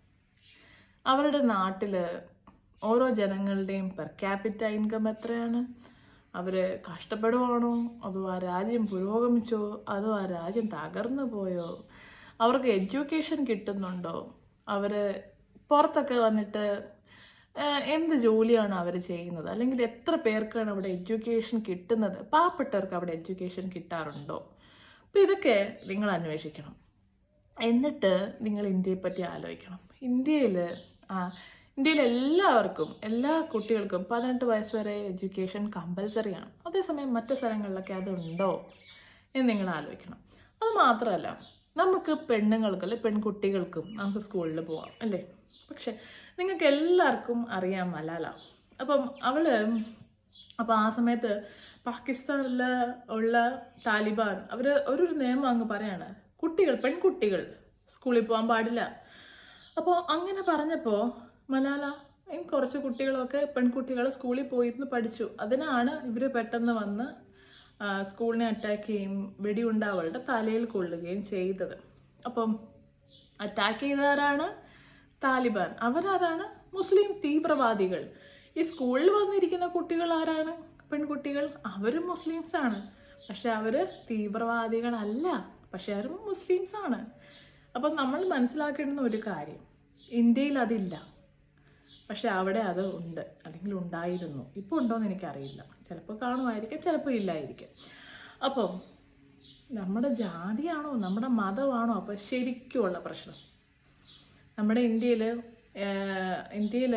അവരുടെ നാട്ടിൽ ഓരോ ജനങ്ങളുടെയും പെർ ക്യാപിറ്റ ഇൻകം എത്രയാണ് അവർ കഷ്ടപ്പെടുവാണോ അതോ ആ രാജ്യം പുരോഗമിച്ചോ അതോ ആ രാജ്യം തകർന്നു പോയോ അവർക്ക് എഡ്യൂക്കേഷൻ കിട്ടുന്നുണ്ടോ അവർ പുറത്തൊക്കെ വന്നിട്ട് ഏഹ്, എന്ത് ജോലിയാണ് അവർ ചെയ്യുന്നത് അല്ലെങ്കിൽ എത്ര പേർക്കാണ് അവിടെ എഡ്യൂക്കേഷൻ കിട്ടുന്നത് പാവപ്പെട്ടവർക്ക് അവിടെ എഡ്യൂക്കേഷൻ കിട്ടാറുണ്ടോ അപ്പോൾ ഇതൊക്കെ നിങ്ങൾ അന്വേഷിക്കണം എന്നിട്ട് നിങ്ങൾ ഇന്ത്യയെ പറ്റി ആലോചിക്കണം ഇന്ത്യയിൽ ആ ഇന്ത്യയിൽ എല്ലാവർക്കും എല്ലാ കുട്ടികൾക്കും പതിനെട്ട് വയസ്സ് വരെ എഡ്യൂക്കേഷൻ കമ്പൽസറിയാണ് അതേസമയം മറ്റു സ്ഥലങ്ങളിലൊക്കെ അതുണ്ടോ എന്ന് നിങ്ങൾ ആലോചിക്കണം അത് മാത്രമല്ല നമുക്ക് പെണ്ണുങ്ങൾക്ക് അല്ലെ പെൺകുട്ടികൾക്കും നമുക്ക് സ്കൂളിൽ പോവാം അല്ലേ പക്ഷെ നിങ്ങൾക്ക് എല്ലാവർക്കും അറിയാം മലാല അപ്പം അവള് അപ്പം ആ സമയത്ത് പാകിസ്ഥാനിൽ ഉള്ള താലിബാൻ അവർ ഒരു നിയമം അങ്ങ് പറയാണ് കുട്ടികൾ പെൺകുട്ടികൾ സ്കൂളിൽ പോകാൻ പാടില്ല അപ്പോൾ അങ്ങനെ പറഞ്ഞപ്പോൾ മലാല ഈ കുറച്ച് കുട്ടികളൊക്കെ പെൺകുട്ടികൾ സ്കൂളിൽ പോയിരുന്ന് പഠിച്ചു അതിനാണ് ഇവർ പെട്ടെന്ന് വന്ന് ആ, സ്കൂളിനെ അറ്റാക്ക് ചെയ്യും വെടിയുണ്ട അവളുടെ തലയിൽ കൊള്ളുകയും ചെയ്തത് അപ്പം അറ്റാക്ക് ചെയ്തവരാണ് താലിബാൻ അവരാരാണ് മുസ്ലിം തീവ്രവാദികൾ ഈ സ്കൂളിൽ വന്നിരിക്കുന്ന കുട്ടികൾ ആരാണ് പെൺകുട്ടികൾ അവരും മുസ്ലിംസ് ആണ് പക്ഷെ അവര് തീവ്രവാദികളല്ല പക്ഷെ അവരും മുസ്ലിംസ് ആണ് അപ്പം നമ്മൾ മനസ്സിലാക്കേണ്ടുന്ന ഒരു കാര്യം ഇന്ത്യയിൽ അതില്ല പക്ഷെ അവിടെ അത് ഉണ്ട് അല്ലെങ്കിൽ ഉണ്ടായിരുന്നു ഇപ്പോൾ ഉണ്ടോയെന്ന് എനിക്കറിയില്ല ചിലപ്പോൾ കാണുമായിരിക്കും ചിലപ്പോൾ ഇല്ലായിരിക്കും അപ്പം നമ്മുടെ ജാതിയാണോ നമ്മുടെ മതമാണോ അപ്പം ശരിക്കുമുള്ള പ്രശ്നം നമ്മുടെ ഇന്ത്യയിൽ ഇന്ത്യയിൽ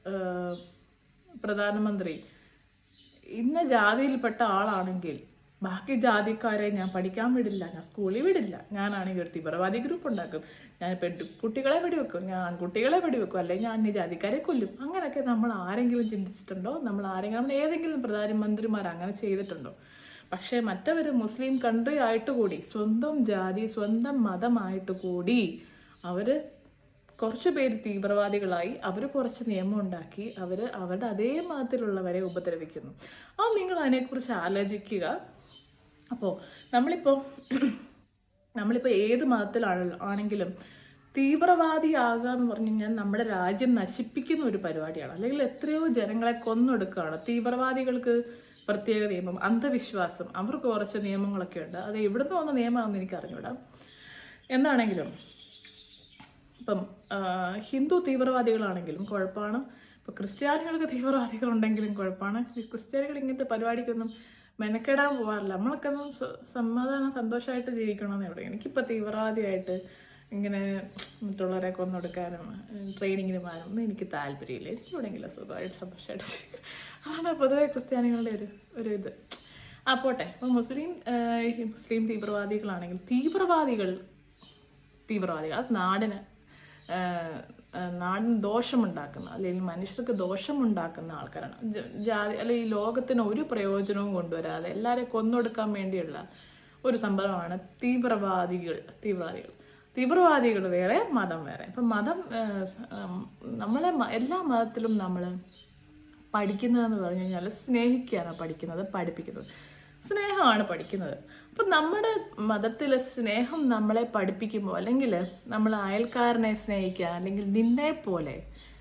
പ്രധാനമന്ത്രി ഇന്ന ജാതിയിൽപ്പെട്ട ആളാണെങ്കിൽ ബാക്കി ജാതിക്കാരെ ഞാൻ പഠിക്കാൻ വിടില്ല ഞാൻ സ്കൂളിൽ വിടില്ല ഞാനാണെങ്കിൽ ഒരു തീവ്രവാദി ഗ്രൂപ്പ് ഉണ്ടാക്കും ഞാൻ പെൺകുട്ടികളെ വെടിവെക്കും ഞാൻ ആൺകുട്ടികളെ വെടിവെക്കും അല്ലെങ്കിൽ ഞാൻ അന്യ ജാതിക്കാരെ കൊല്ലും അങ്ങനെയൊക്കെ നമ്മൾ ആരെങ്കിലും ചിന്തിച്ചിട്ടുണ്ടോ നമ്മൾ ആരെങ്കിലും നമ്മൾ ഏതെങ്കിലും പ്രധാനമന്ത്രിമാർ അങ്ങനെ ചെയ്തിട്ടുണ്ടോ പക്ഷേ മറ്റവർ മുസ്ലിം കൺട്രി ആയിട്ട് കൂടി സ്വന്തം ജാതി സ്വന്തം മതമായിട്ട് കൂടി അവര് കുറച്ച് പേര് തീവ്രവാദികളായി അവർ കുറച്ച് നിയമം ഉണ്ടാക്കി അവർ അവരുടെ അതേ മതത്തിലുള്ളവരെ ഉപദ്രവിക്കുന്നു ആ നിങ്ങൾ അതിനെക്കുറിച്ച് ആലോചിക്കുക അപ്പോൾ നമ്മളിപ്പോൾ നമ്മളിപ്പോൾ ഏത് മതത്തിലാണ് ആണെങ്കിലും തീവ്രവാദിയാകുക എന്ന് പറഞ്ഞു കഴിഞ്ഞാൽ നമ്മുടെ രാജ്യം നശിപ്പിക്കുന്ന ഒരു പരിപാടിയാണ് അല്ലെങ്കിൽ എത്രയോ ജനങ്ങളെ കൊന്നൊടുക്കുകയാണ് തീവ്രവാദികൾക്ക് പ്രത്യേക നിയമം അന്ധവിശ്വാസം അവർക്ക് കുറച്ച് നിയമങ്ങളൊക്കെ ഉണ്ട് അത് എവിടുന്ന് വന്ന നിയമമാണെന്ന് എനിക്ക് അറിഞ്ഞൂടാ എന്താണെങ്കിലും ഇപ്പം ആ, ഹിന്ദു തീവ്രവാദികളാണെങ്കിലും കുഴപ്പമാണ് ഇപ്പൊ ക്രിസ്ത്യാനികൾക്ക് തീവ്രവാദികളുണ്ടെങ്കിലും കുഴപ്പമാണ് ഈ ക്രിസ്ത്യാനികൾ ഇങ്ങനത്തെ പരിപാടിക്കൊന്നും മെനക്കെടാൻ പോകാറില്ല നമ്മളൊക്കെ ഒന്നും സ- സമാധാനം സന്തോഷമായിട്ട് ജീവിക്കണമെന്ന് പറയും എനിക്കിപ്പോൾ തീവ്രവാദിയായിട്ട് ഇങ്ങനെ മറ്റുള്ളവരെ കൊന്നൊടുക്കാനും ട്രെയിനിങ്ങിന് പോകാനും ഒന്നും എനിക്ക് താല്പര്യമില്ല എനിക്ക് എവിടെയെങ്കിലും സുഖമായിട്ട് സന്തോഷമായിട്ട് ജീവിക്കാം അതാണ് പൊതുവെ ക്രിസ്ത്യാനികളുടെ ഒരു ഒരു ഇത് ആ പോട്ടെ അപ്പോൾ മുസ്ലിം ആ, ഈ മുസ്ലിം തീവ്രവാദികളാണെങ്കിൽ തീവ്രവാദികൾ തീവ്രവാദികൾ അത് നാടിന് ആ, ആ, നാടിന് ദോഷമുണ്ടാക്കുന്ന അല്ലെങ്കിൽ മനുഷ്യർക്ക് ദോഷമുണ്ടാക്കുന്ന ആൾക്കാരാണ് ജ- ജാതി അല്ലെങ്കിൽ ഈ ലോകത്തിന് ഒരു പ്രയോജനവും കൊണ്ടുവരാതെ എല്ലാവരെയും കൊന്നൊടുക്കാൻ വേണ്ടിയുള്ള ഒരു സംഭവമാണ് തീവ്രവാദികൾ തീവ്രവാദികൾ തീവ്രവാദികൾ വേറെ മതം വേറെ ഇപ്പം മതം ആ, സ- ഉം, നമ്മളെ മ- എല്ലാ മതത്തിലും നമ്മൾ പഠിക്കുന്നതെന്ന് പറഞ്ഞു കഴിഞ്ഞാൽ സ്നേഹിക്കാനാണ് പഠിക്കുന്നത് പഠിപ്പിക്കുന്നത് സ്നേഹമാണ് പഠിക്കുന്നത് അപ്പം നമ്മുടെ മതത്തിലെ സ്നേഹം നമ്മളെ പഠിപ്പിക്കുമ്പോൾ അല്ലെങ്കിൽ നമ്മൾ അയൽക്കാരനെ സ്നേഹിക്കാൻ അല്ലെങ്കിൽ നിന്നെ പോലെ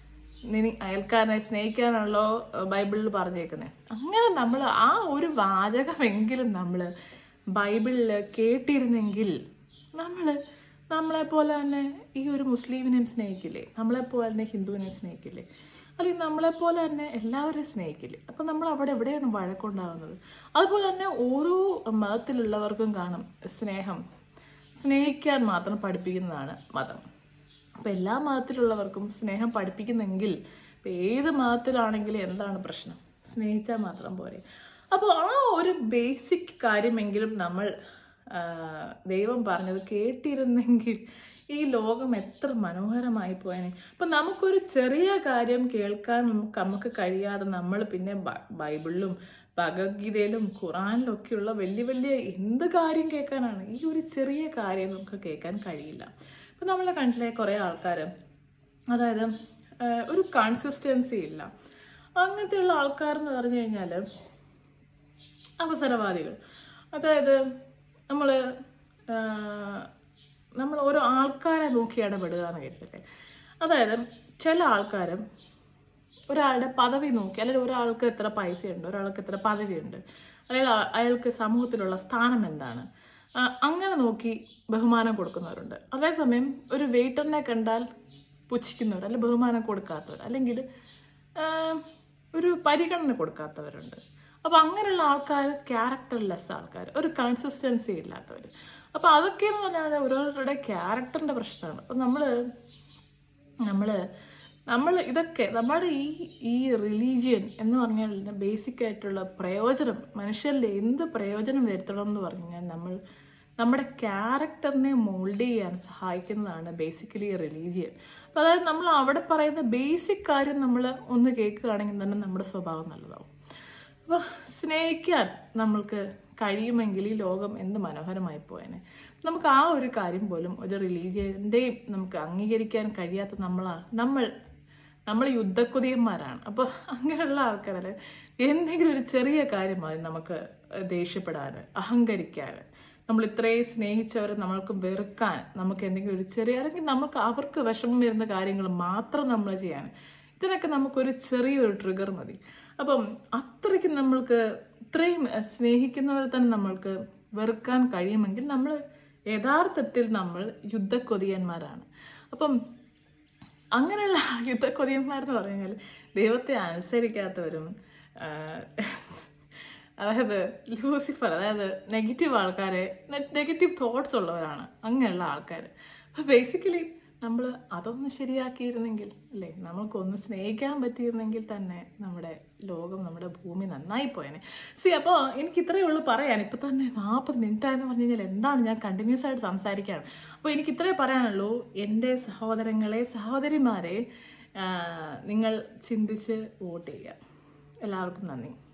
നിനി അയൽക്കാരനെ സ്നേഹിക്കാനാണല്ലോ ഏഹ്, ബൈബിളിൽ പറഞ്ഞേക്കുന്നത് അങ്ങനെ നമ്മൾ ആ ഒരു വാചകമെങ്കിലും നമ്മൾ ബൈബിളിൽ കേട്ടിരുന്നെങ്കിൽ നമ്മൾ നമ്മളെ പോലെ തന്നെ ഈ ഒരു മുസ്ലിമിനെയും സ്നേഹിക്കില്ലേ നമ്മളെ പോലെ തന്നെ ഹിന്ദുവിനെ സ്നേഹിക്കില്ലേ അല്ലെങ്കിൽ നമ്മളെ പോലെ തന്നെ എല്ലാവരെയും സ്നേഹിക്കില്ലേ അപ്പം നമ്മൾ അവിടെ എവിടെയാണ് വഴക്കുണ്ടാകുന്നത് അതുപോലെ തന്നെ ഓരോ മതത്തിലുള്ളവർക്കും കാണും സ്നേഹം സ്നേഹിക്കാൻ മാത്രം പഠിപ്പിക്കുന്നതാണ് മതം അപ്പം എല്ലാ മതത്തിലുള്ളവർക്കും സ്നേഹം പഠിപ്പിക്കുന്നെങ്കിൽ ഇപ്പം ഏത് മതത്തിലാണെങ്കിലും എന്താണ് പ്രശ്നം സ്നേഹിച്ചാൽ മാത്രം പോരെ അപ്പോൾ ആ ഒരു ബേസിക് കാര്യമെങ്കിലും നമ്മൾ ആ, ദൈവം പറഞ്ഞത് കേട്ടിരുന്നെങ്കിൽ ഈ ലോകം എത്ര മനോഹരമായി പോയേനെ അപ്പം നമുക്കൊരു ചെറിയ കാര്യം കേൾക്കാൻ നമുക്ക് നമുക്ക് കഴിയാതെ നമ്മൾ പിന്നെ ബ- ബൈബിളിലും ഭഗവത്ഗീതയിലും ഖുറാനിലും ഒക്കെയുള്ള വലിയ വലിയ എന്ത് കാര്യം കേൾക്കാനാണ് ഈ ഒരു ചെറിയ കാര്യം നമുക്ക് കേൾക്കാൻ കഴിയില്ല ഇപ്പം നമ്മൾ കണ്ടില്ലേ കുറേ ആൾക്കാർ അതായത് ആ, ഒരു കൺസിസ്റ്റൻസി ഇല്ല അങ്ങനത്തെയുള്ള ആൾക്കാർ എന്ന് പറഞ്ഞു കഴിഞ്ഞാൽ അവസരവാദികൾ അതായത് നമ്മൾ നമ്മൾ ഓരോ ആൾക്കാരെ നോക്കി ഇടപെടുക എന്ന് കേട്ടില്ലേ അതായത് ചില ആൾക്കാർ ഒരാളുടെ പദവി നോക്കി അല്ലെങ്കിൽ ഒരാൾക്ക് എത്ര പൈസയുണ്ട് ഒരാൾക്ക് എത്ര പദവിയുണ്ട് അല്ലെങ്കിൽ ആ- അയാൾക്ക് സമൂഹത്തിലുള്ള സ്ഥാനം എന്താണ് ആ, അങ്ങനെ നോക്കി ബഹുമാനം കൊടുക്കുന്നവരുണ്ട് അതേസമയം ഒരു വെയിറ്ററിനെ കണ്ടാൽ പുച്ഛിക്കുന്നവർ അല്ലെങ്കിൽ ബഹുമാനം കൊടുക്കാത്തവർ അല്ലെങ്കിൽ ആ, ഒരു പരിഗണന കൊടുക്കാത്തവരുണ്ട് അപ്പോൾ അങ്ങനെയുള്ള ആൾക്കാർ ക്യാരക്ടർലെസ് ആൾക്കാർ ഒരു കൺസിസ്റ്റൻസി ഇല്ലാത്തവർ അപ്പോൾ അതൊക്കെയെന്ന് പറഞ്ഞാൽ ഓരോരുത്തരുടെ ക്യാരക്ടറിൻ്റെ പ്രശ്നമാണ് അപ്പം നമ്മൾ നമ്മൾ നമ്മൾ ഇതൊക്കെ നമ്മുടെ ഈ ഈ റിലീജിയൻ എന്ന് പറഞ്ഞാൽ ബേസിക് ആയിട്ടുള്ള പ്രയോജനം മനുഷ്യരിൽ എന്ത് പ്രയോജനം വരുത്തണം എന്ന് പറഞ്ഞു കഴിഞ്ഞാൽ നമ്മൾ നമ്മുടെ ക്യാരക്ടറിനെ മോൾഡ് ചെയ്യാൻ സഹായിക്കുന്നതാണ് ബേസിക്കലി റിലീജിയൻ അപ്പോൾ അതായത് നമ്മൾ അവിടെ പറയുന്ന ബേസിക് കാര്യം നമ്മൾ ഒന്ന് കേൾക്കുകയാണെങ്കിൽ തന്നെ നമ്മുടെ സ്വഭാവം നല്ലതാവും അപ്പോൾ സ്നേഹിക്കാൻ നമ്മൾക്ക് കഴിയുമെങ്കിൽ ഈ ലോകം എന്ത് മനോഹരമായി പോയേനെ നമുക്ക് ആ ഒരു കാര്യം പോലും ഒരു റിലീജിയൻ്റെയും നമുക്ക് അംഗീകരിക്കാൻ കഴിയാത്ത നമ്മളാണ് നമ്മൾ നമ്മൾ യുദ്ധക്കൊതിയന്മാരാണ് അപ്പോൾ അങ്ങനെയുള്ള ആൾക്കാരല്ലേ എന്തെങ്കിലും ഒരു ചെറിയ കാര്യം മതി നമുക്ക് ദേഷ്യപ്പെടാൻ അഹങ്കരിക്കാൻ നമ്മൾ ഇത്രയും സ്നേഹിച്ചവരെ നമ്മൾക്ക് വെറുക്കാൻ നമുക്ക് എന്തെങ്കിലും ഒരു ചെറിയ അല്ലെങ്കിൽ നമുക്ക് അവർക്ക് വിഷമം വരുന്ന കാര്യങ്ങൾ മാത്രം നമ്മൾ ചെയ്യാൻ ഇതിനൊക്കെ നമുക്കൊരു ചെറിയൊരു ട്രിഗർ മതി അപ്പം അത്രയ്ക്ക് നമ്മൾക്ക് ഇത്രയും സ്നേഹിക്കുന്നവരെ തന്നെ നമ്മൾക്ക് വെറുക്കാൻ കഴിയുമെങ്കിൽ നമ്മൾ യഥാർത്ഥത്തിൽ നമ്മൾ യുദ്ധക്കൊതിയന്മാരാണ് അപ്പം അങ്ങനെയുള്ള യുദ്ധക്കൊതിയന്മാരെന്ന് പറഞ്ഞു കഴിഞ്ഞാൽ ദൈവത്തെ അനുസരിക്കാത്തവരും ആ, അതായത് ലൂസിഫർ അതായത് നെഗറ്റീവ് ആൾക്കാരെ നെഗറ്റീവ് തോട്ട്സ് ഉള്ളവരാണ് അങ്ങനെയുള്ള ആൾക്കാർ അപ്പോൾ ബേസിക്കലി നമ്മൾ അതൊന്ന് ശരിയാക്കിയിരുന്നെങ്കിൽ അല്ലേ നമുക്കൊന്ന് സ്നേഹിക്കാൻ പറ്റിയിരുന്നെങ്കിൽ തന്നെ നമ്മുടെ ലോകം നമ്മുടെ ഭൂമി നന്നായി പോയേനെ സി അപ്പോൾ എനിക്ക് ഇത്രയേ ഉള്ളൂ പറയാൻ ഇപ്പം തന്നെ നാൽപ്പത് മിനിറ്റ് ആയെന്ന് പറഞ്ഞു കഴിഞ്ഞാൽ എന്താണ് ഞാൻ കണ്ടിന്യൂസ് ആയിട്ട് സംസാരിക്കുകയാണ് അപ്പോൾ എനിക്ക് ഇത്രയേ പറയാനുള്ളൂ എൻ്റെ സഹോദരങ്ങളെ സഹോദരിമാരെ ആ, നിങ്ങൾ ചിന്തിച്ച് വോട്ട് ചെയ്യുക എല്ലാവർക്കും നന്ദി